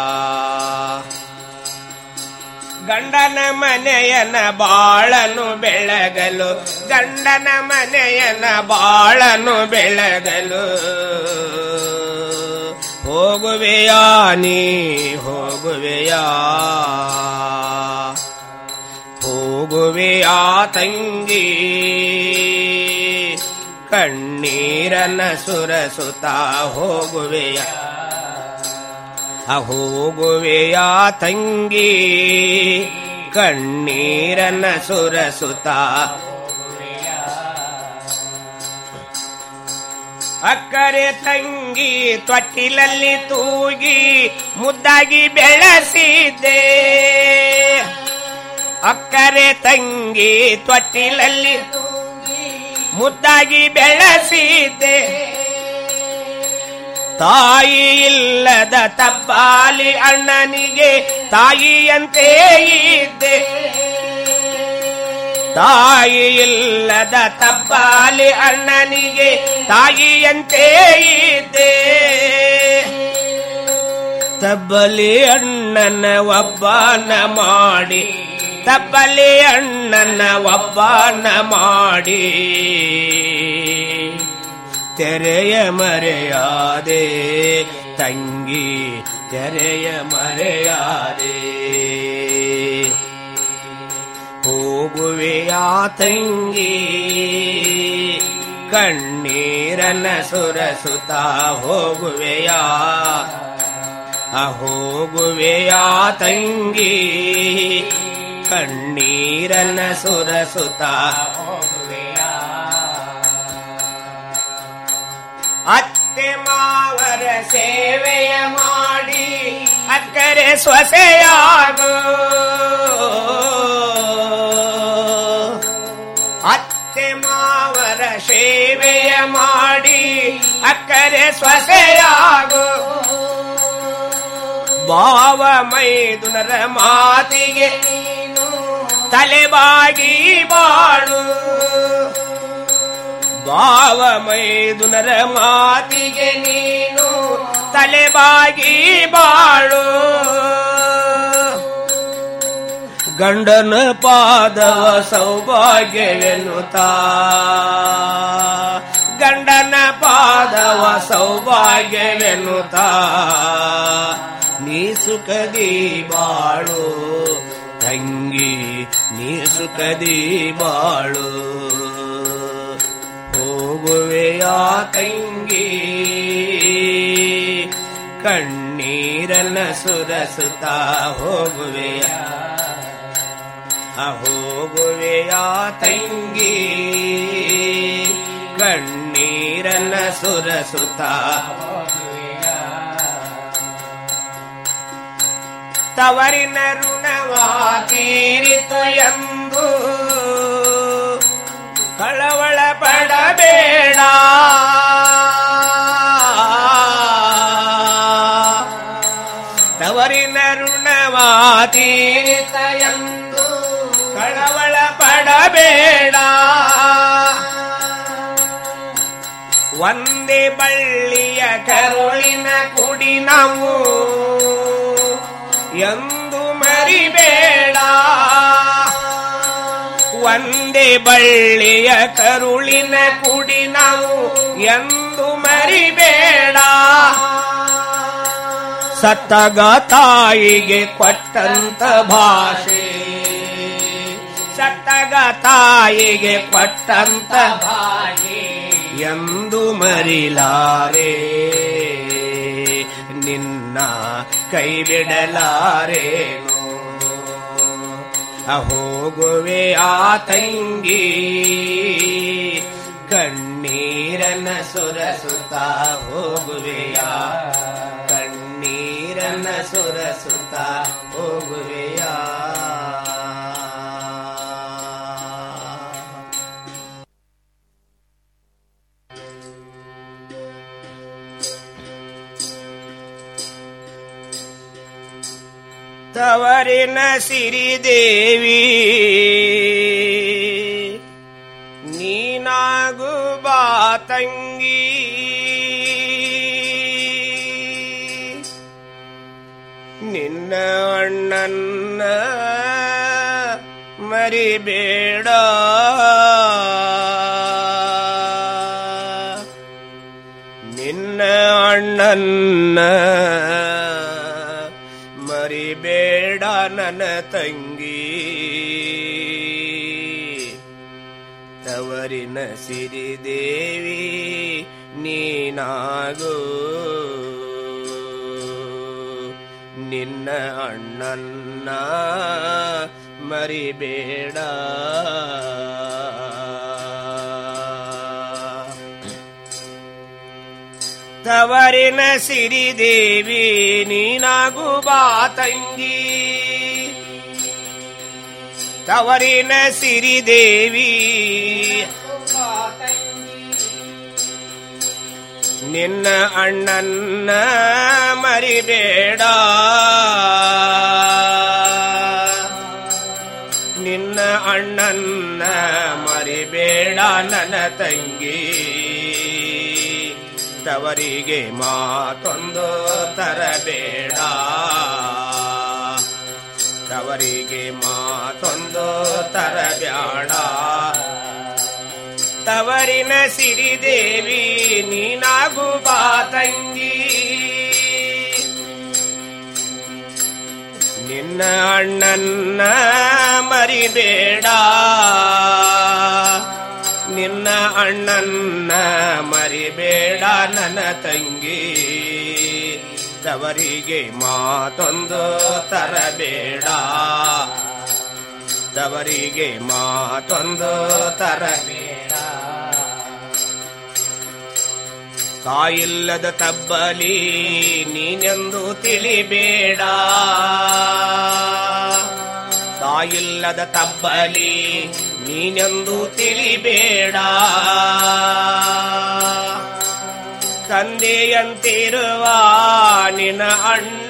ಗಂಡನ ಮನೆಯನ ಬಾಳನು ಬೆಳಗಲು ಗಂಡನ ಮನೆಯನ ಬಾಳನು ಬೆಳಗಲು ಹೋಗುವೆಯಾ ನೀ ಹೋಗುವೆಯಾ ಹೋಗುವೆಯಾ ತಂಗಿ ಕಣ್ಣೀರನ ಸುರಸುತ್ತ ಹೋಗುವೆಯ ಹೋಗುವೆಯ ತಂಗಿ ಕಣ್ಣೀರನ ಸುರಸುತ್ತ ಅಕ್ಕರೆ ತಂಗಿ ತೊಟ್ಟಿಲಲ್ಲಿ ತೂಗಿ ಮುದ್ದಾಗಿ ಬೆಳೆಸಿದ್ದೆ ಅಕ್ಕರೆ ತಂಗಿ ತೊಟ್ಟಿಲಲ್ಲಿ ಮುದ್ದಾಗಿ ಬೆಳೆಸಿದ್ದೆ ತಾಯಿ ಇಲ್ಲದ ತಬ್ಬಾಲಿ ಅಣ್ಣನಿಗೆ ತಾಯಿಯಂತೆ ಇದ್ದೆ ತಾಯಿ ಇಲ್ಲದ ತಬ್ಬಾಲಿ ಅಣ್ಣನಿಗೆ ತಾಯಿಯಂತೆ ಇದ್ದೆ ತಬ್ಬಲಿ ಅಣ್ಣನ ಒಬ್ಬನ ಮಾಡಿ ತಬ್ಬಲಿ ಅಣ್ಣನ ಒಬ್ಬನ ಮಾಡಿ ತೆರೆಯ ಮರೆಯಾದೆ ತಂಗಿ ತೆರೆಯ ಮರೆಯಾದೆ ಹೋಗುವೆಯ ತಂಗಿ ಕಣ್ಣೀರನ ಸುರಸುತ್ತ ಹೋಗುವೆಯ ಹೋಗುವೆಯ ತಂಗಿ ಕಣ್ಣೀರನ ಸುರಸುತ್ತ ಅತ್ತೆ ಮಾವರ ಸೇವೆಯ ಮಾಡಿ ಅಕ್ಕರೆ ಸೊಸೆಯಾಗು ಅತ್ತೆ ಮಾವರ ಸೇವೆಯ ಮಾಡಿ ಅಕ್ಕರೆ ಸೊಸೆಯಾಗು ಭಾವ ಮೈದುನರ ಮಾತಿಗೆ ತಲೆಬಾಗಿ ಬಾಳು ಭಾವ ಮೈದುನರ ಮಾತಿಗೆ ನೀನು ತಲೆಬಾಗಿ ಬಾಳು ಗಂಡನ ಪಾದವ ಸೌಭಾಗ್ಯವೆನ್ನುತ್ತಾ ಗಂಡನ ಪಾದವ ಸೌಭಾಗ್ಯವೆನ್ನುತ್ತಾ ನೀ ಸುಖದಿ ಬಾಳು ತಂಗಿ ನೀ ಸುಖದಿ ಬಾಳು ಹೋಗುವೆಯ ತಂಗಿ ಕಣ್ಣೀರನ್ನ ಸುರಸುತ್ತ ಹೋಗುವೆಯ ಹೋಗುವೆಯ ತಂಗಿ ಕಣ್ಣೀರನ್ನ ಸುರಸುತ್ತ ತವರಿನ ಋಣವಾ ತೀರಿತು ಎಂದು ಕಳವಳ ಪಡಬೇಡ ತವರಿನ ಋಣವಾ ತೀರಿತ ಎಂದು ಕಳವಳ ಪಡಬೇಡ ಒಂದೇ ಬಳ್ಳಿಯ ಕರುಳಿನ ಕುಡಿ ನಾವು ಎಂದು ಮರಿಬೇಡ ಒಂದೇ ಬಳ್ಳಿಯ ಕರುಳಿನ ಕುಡಿ ನಾವು ಎಂದು ಮರಿಬೇಡ ಸತ್ತಗ ತಾಯಿಗೆ ಕೊಟ್ಟಂತ ಭಾಷೆ ಸತ್ತಗ ತಾಯಿಗೆ ಕೊಟ್ಟಂತ ಭಾಷೆ ಎಂದು ಮರಿಲಾರೆ ನಿನ್ನ ಕೈ ಬಿಡಲಾರೇನು ಹೋಗುವೆ ಆ ತಂಗಿ ಕಣ್ಣೀರನ ಸುರಸುತ್ತ ಹೋಗುವೆಯ ಕಣ್ಣೀರನ ಸುರಸುತ್ತ ಹೋಗುವೆಯ ತವರಿನ ಸಿರಿದೇವಿ ನೀನಾಗು ಬಾ ತಂಗಿ ನಿನ್ನ ಅಣ್ಣನ್ನ ಮರಿಬೇಡ ನಿನ್ನ ಅಣ್ಣನ್ನ ಮರಿಬೇಡ ನನ್ನ ತಂಗಿ ತವರಿನ ಸಿರಿದೇವಿ ನೀನಾಗು ನಿನ್ನ ಅಣ್ಣನ್ನ ಮರಿಬೇಡ ತವರಿನ ಸಿರಿದೇವಿ ನೀನಾಗು ಬಾ ತಂಗಿ ತವರಿನ ಸಿರಿದೇವಿ ನಿನ್ನ ಅಣ್ಣನ್ನ ಮರಿಬೇಡ ನಿನ್ನ ಅಣ್ಣನ್ನ ಮರಿಬೇಡ ನನ್ನ ತಂಗಿ ತವರಿಗೆ ಮಾತೊಂದು ತರಬೇಡ ತವರಿಗೆ ಮಾತೊಂದು ತರಬೇಡ ತವರಿನ ಸಿರಿದೇವಿ ನೀನಾಗು ಬಾ ತಂಗಿ ನಿನ್ನ ಅಣ್ಣನ್ನ ಮರಿಬೇಡ ನಿನ್ನ ಅಣ್ಣನ್ನ ಮರಿಬೇಡ ನನ್ನ ತಂಗಿ ತವರಿಗೆ ಮಾತೊಂದು ತರಬೇಡ ತವರಿಗೆ ಮಾತೊಂದು ತರಬೇಡ ತಾಯಿಲ್ಲದ ತಬ್ಬಲಿ ನೀನೆಂದು ತಿಳಿಬೇಡ ತಾಯಿಲ್ಲದ ತಬ್ಬಲಿ ನೀನೆಂದು ತಿಳಿಬೇಡ ತಂದೆಯಂತಿರುವ ನಿನ್ನ ಅಣ್ಣ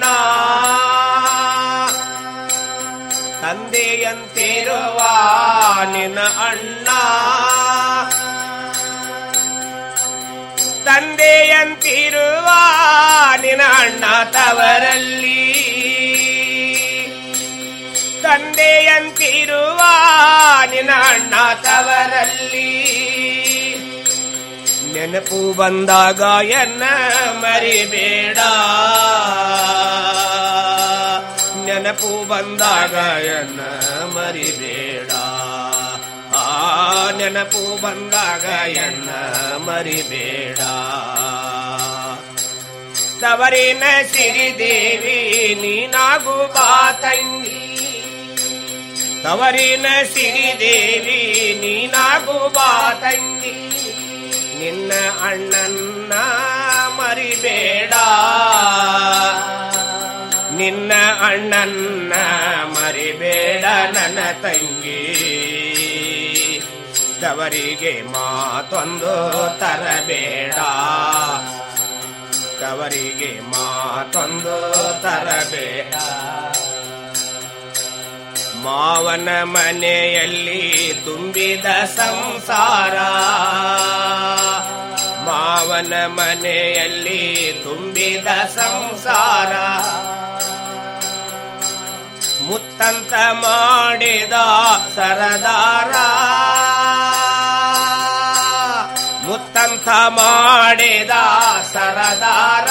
ತಂದೆಯಂತಿರುವ ನಿನ್ನ ಅಣ್ಣ ತಂದೆಯಂತಿರುವ ನಿನ್ನ ಅಣ್ಣ ತವರಲ್ಲಿ ತಂದೆಯಂತಿರುವ ನಿನ್ನ ಅಣ್ಣ ತವರಲ್ಲಿ ನೆನಪು ಬಂದಾಗ ಎನ್ನ ಮರಿಬೇಡ ನೆನಪು ಬಂದಾಗ ಎನ್ನ ಮರಿಬೇಡ ಆ ನೆನಪು ಬಂದಾಗ ಎನ್ನ ಮರಿಬೇಡ ತವರಿನ ಸಿರಿದೇವಿ ನೀನಾಗು ಬಾ ತಂಗಿ ತವರಿನ ಸಿರಿದೇವಿ ನೀನಾಗು ಬಾ ತಂಗಿ ನಿನ್ನ ಅಣ್ಣನ್ನ ಮರಿಬೇಡ ನಿನ್ನ ಅಣ್ಣನ್ನ ಮರಿಬೇಡ ನನ್ನ ತಂಗಿ ತವರಿಗೆ ಮಾತೊಂದು ತರಬೇಡ ತವರಿಗೆ ಮಾತೊಂದು ತರಬೇಡ ಮಾವನ ಮನೆಯಲ್ಲಿ ತುಂಬಿದ ಸಂಸಾರ ಮಾವನ ಮನೆಯಲ್ಲಿ ತುಂಬಿದ ಸಂಸಾರ ಮುತ್ತಂತ ಮಾಡಿದ ಸರದಾರ ಮುತ್ತಂತ ಮಾಡಿದ ಸರದಾರ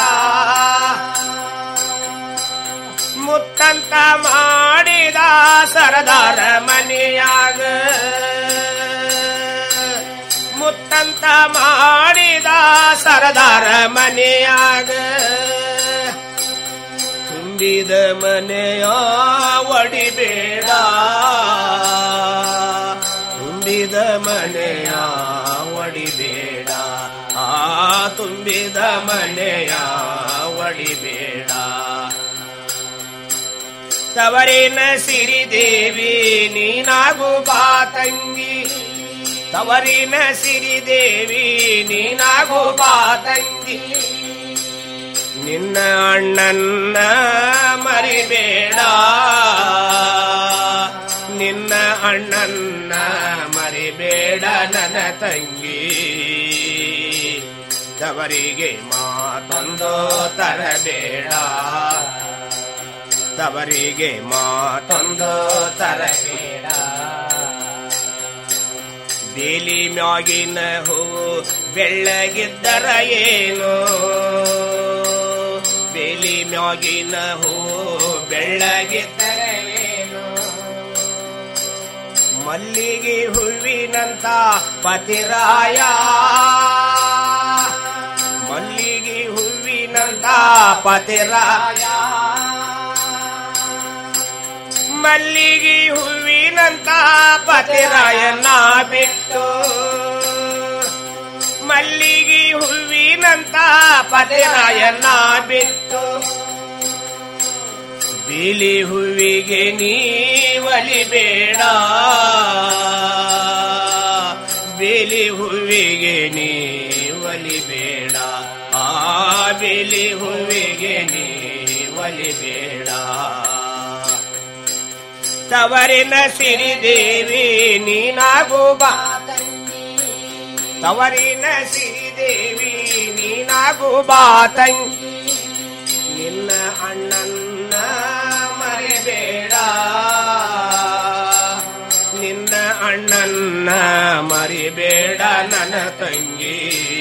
ಮುತ್ತಂತ ಮಾಡಿದ ಸರದಾರ ಮನೆಯಾಗ ಮುತ್ತಂತ ಮಾಡಿದ ಸರದಾರ ಮನೆಯಾಗ ತುಂಬಿದ ಮನೆಯ ಒಡಿಬೇಡ ತುಂಬಿದ ಮನೆಯ ಒಡಿಬೇಡ ಆ ತುಂಬಿದ ಮನೆಯ ಒಡಿಬೇಡ ತವರಿನ ಸಿರಿದೇವಿ ನೀನಾಗು ಬಾ ತಂಗಿ ತವರಿನ ಸಿರಿದೇವಿ ನೀನಾಗು ಬಾ ತಂಗಿ ನಿನ್ನ ಅಣ್ಣನ್ನ ಮರಿಬೇಡ ನಿನ್ನ ಅಣ್ಣನ್ನ ಮರಿಬೇಡ ನನ್ನ ತಂಗಿ ತವರಿಗೆ ಮಾತೊಂದು ತರಬೇಡ ತವರಿಗೆ ಮಾತೊಂದು ತರಬೇಡ ಬೇಲಿ ಮ್ಯಾಗಿನ ಹೂ ಬೆಳ್ಳಗಿದ್ದರ ಏನು ಬೇಲಿ ಮ್ಯಾಗಿನ ಹೂ ಬೆಳ್ಳಗಿದ್ದರ ಏನು ಮಲ್ಲಿಗೆ ಹೂವಿನಂತ ಪತಿರಾಯ ಮಲ್ಲಿಗೆ ಹೂವಿನಂತ ಪತಿರಾಯ ಮಲ್ಲಿಗೆ ಹೂವಿನಂತ ಪತಿರಾಯನ ಬಿಟ್ಟು ಮಲ್ಲಿಗೆ ಹೂವಿನಂತ ಪತಿರಾಯನ ಬಿಟ್ಟು ಬಿಳಿ ಹೂವಿಗೆ ನೀ ಒಲಿಬೇಡ ಬಿಳಿ ಹೂವಿಗೆ ನೀ ಒಲಿಬೇಡ ಆ ಬಿಳಿ ಹೂವಿಗೆ ನೀ ಒಲಿಬೇಡ ತವರಿನ ಸಿರಿದೇವಿ ನೀನಾಗು ಬಾ ತವರಿನ ಸಿರಿದೇವಿ ನೀನಾಗು ಬಾ ತಂಗಿ ನಿನ್ನ ಅಣ್ಣನ್ನ ಮರಿಬೇಡ ನಿನ್ನ ಅಣ್ಣನ್ನ ಮರಿಬೇಡ ನನ್ನ ತಂಗಿ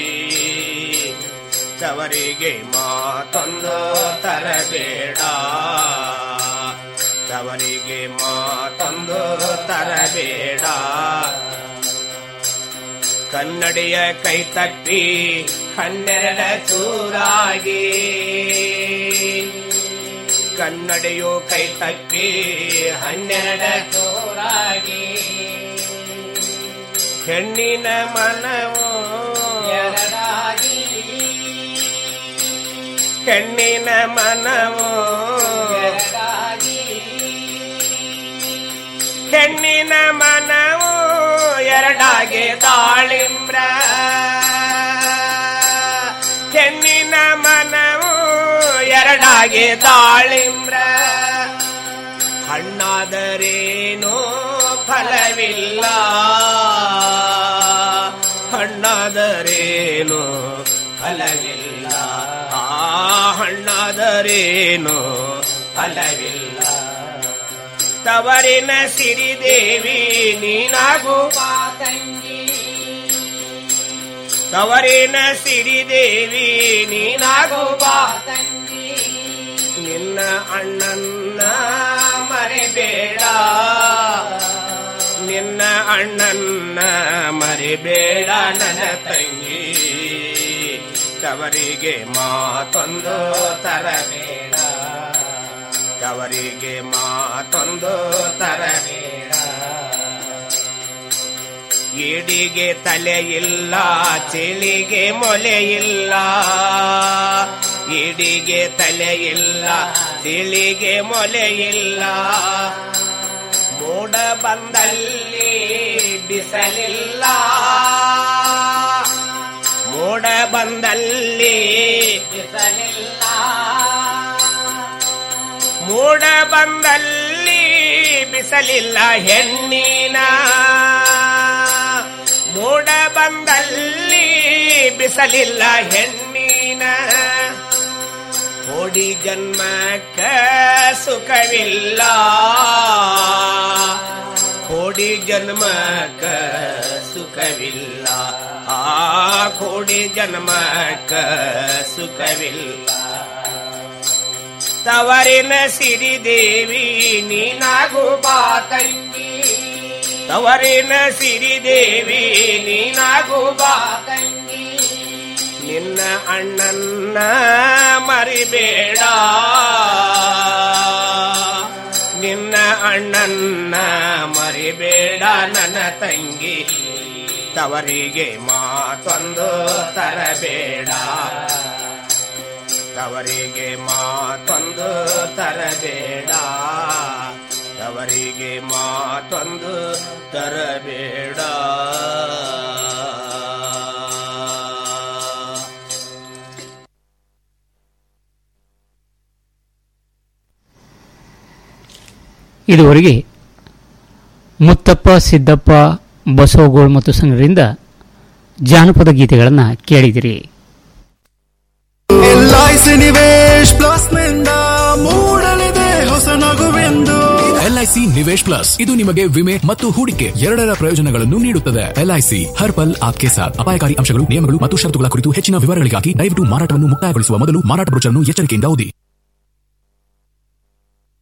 ತವರಿಗೆ ಮಾತೊಂದು ತರಬೇಡ ತವರಿಗೆ ಮಾತೊಂದು ತರಬೇಡ ಕನ್ನಡಿಯ ಕೈ ತಪ್ಪಿ ಹನ್ನೆರಡ ಚೂರಾಗಿ ಕನ್ನಡಿಯು ಕೈ ತಪ್ಪಿ ಹನ್ನೆರಡ ಚೂರಾಗಿ ಹೆಣ್ಣಿನ ಮನವು ಎರಡಾಗಿ ಹೆಣ್ಣಿನ ಮನವು ಎರಡಾಗಿ ಹೆಣ್ಣಿನ ಮನವು ಎರಡಾಗೆ ದಾಳಿಂಬ್ರ ಹೆಣ್ಣಿನ ಮನವು ಎರಡಾಗೆ ದಾಳಿಂಬ್ರ ಹಣ್ಣಾದರೇನೋ ಫಲವಿಲ್ಲ ಹಣ್ಣಾದರೇನೋ ಫಲವಿಲ್ಲ ಆ ಹಣ್ಣಾದರೇನೋ ಫಲವಿಲ್ಲ ತವರಿನ ಸಿರಿದೇವಿ ನೀನಾಗು ಬಾ ತಂಗಿ ತವರಿನ ಸಿರಿದೇವಿ ನೀನಾಗು ಬಾ ತಂಗಿ ನಿನ್ನ ಅಣ್ಣನ್ನ ಮರಿಬೇಡ ನಿನ್ನ ಅಣ್ಣನ್ನ ಮರಿಬೇಡ ನನ್ನ ತಂಗಿ ತವರಿಗೆ ಮಾತೊಂದು ತರಬೇಡ ತವರಿಗೆ ಮಾತೊಂದು ತರಬೇಡ ಇಡಿಗೆ ತಲೆ ಇಲ್ಲ ಚಿಳಿಗೆ ಮೊಲೆ ಇಲ್ಲ ಇಡಿಗೆ ತಲೆ ಇಲ್ಲ ತಿಳಿಗೆ ಮೊಲೆ ಇಲ್ಲ ಮೋಡ ಬಂದಲ್ಲಿ ಬಿಸಲಿಲ್ಲ ಮೋಡ ಬಂದಲ್ಲಿ ಬಿಸಲಿಲ್ಲ ಮೋಡ ಬಂದಲ್ಲಿ ಬಿಸಲಿಲ್ಲ ಹೆಣ್ಣಿನ ಮೋಡ ಬಂದಲ್ಲಿ ಬಿಸಲಿಲ್ಲ ಹೆಣ್ಣಿನ ಕೋಡಿ ಜನ್ಮಕ್ಕ ಸುಖವಿಲ್ಲ ಕೋಡಿ ಜನ್ಮಕ್ಕ ಸುಖವಿಲ್ಲ ಆ ಕೋಡಿ ಜನ್ಮಕ್ಕ ಸುಖವಿಲ್ಲ ತವರಿನ ಸಿರಿದೇವಿ ನೀನಾಗು ಬಾ ತಂಗಿ ತವರಿನ ಸಿರಿದೇವಿ ನೀನಾಗು ಬಾ ತಂಗಿ ನಿನ್ನ ಅಣ್ಣನ್ನ ಮರಿಬೇಡ ನಿನ್ನ ಅಣ್ಣನ್ನ ಮರಿಬೇಡ ನನ್ನ ತಂಗಿ ತವರಿಗೆ ಮಾತೊಂದು ತರಬೇಡ ತವರಿಗೆ ಮಾತೊಂದು ತರಬೇಡ ತವರಿಗೆ ಮಾತೊಂದು ತರಬೇಡ ಇದುವರೆಗೆ ಮುತ್ತಪ್ಪ ಸಿದ್ದಪ್ಪ ಬಸವಗೋಳ್ ಮತ್ತು ಸಂಘದಿಂದ ಜಾನಪದ ಗೀತೆಗಳನ್ನು ಕೇಳಿದಿರಿ ಎಲ್ಐಸಿ ನಿವೇಶ್ ಪ್ಲಸ್ ನಿಂದ ಮೂಡಲಿದೆ ಹೊಸ ನಗುವೆಂದು ಎಲ್ಐಸಿ ನಿವೇಶ್ ಪ್ಲಸ್ ಇದು ನಿಮಗೆ ವಿಮೆ ಮತ್ತು ಹೂಡಿಕೆ ಎರಡರ ಪ್ರಯೋಜನಗಳನ್ನು ನೀಡುತ್ತದೆ ಎಲ್ಐಸಿ ಹರ್ ಪಲ್ ಆಪ್ಕೆ ಸಾಥ್ ಅಪಾಯಕಾರಿ ಅಂಶಗಳು ನಿಯಮಗಳು ಮತ್ತು ಷರತ್ತುಗಳ ಕುರಿತು ಹೆಚ್ಚಿನ ವಿವರಗಳಿಗಾಗಿ ದಯವಿಟ್ಟು ಮಾರಾಟವನ್ನು ಮುಕ್ತಾಯಗೊಳಿಸುವ ಮೊದಲು ಮಾರಾಟ ಬ್ರೋಚರ್ನ್ನು ಎಚ್ಚರಿಕೆಯಿಂದ ಓದಿ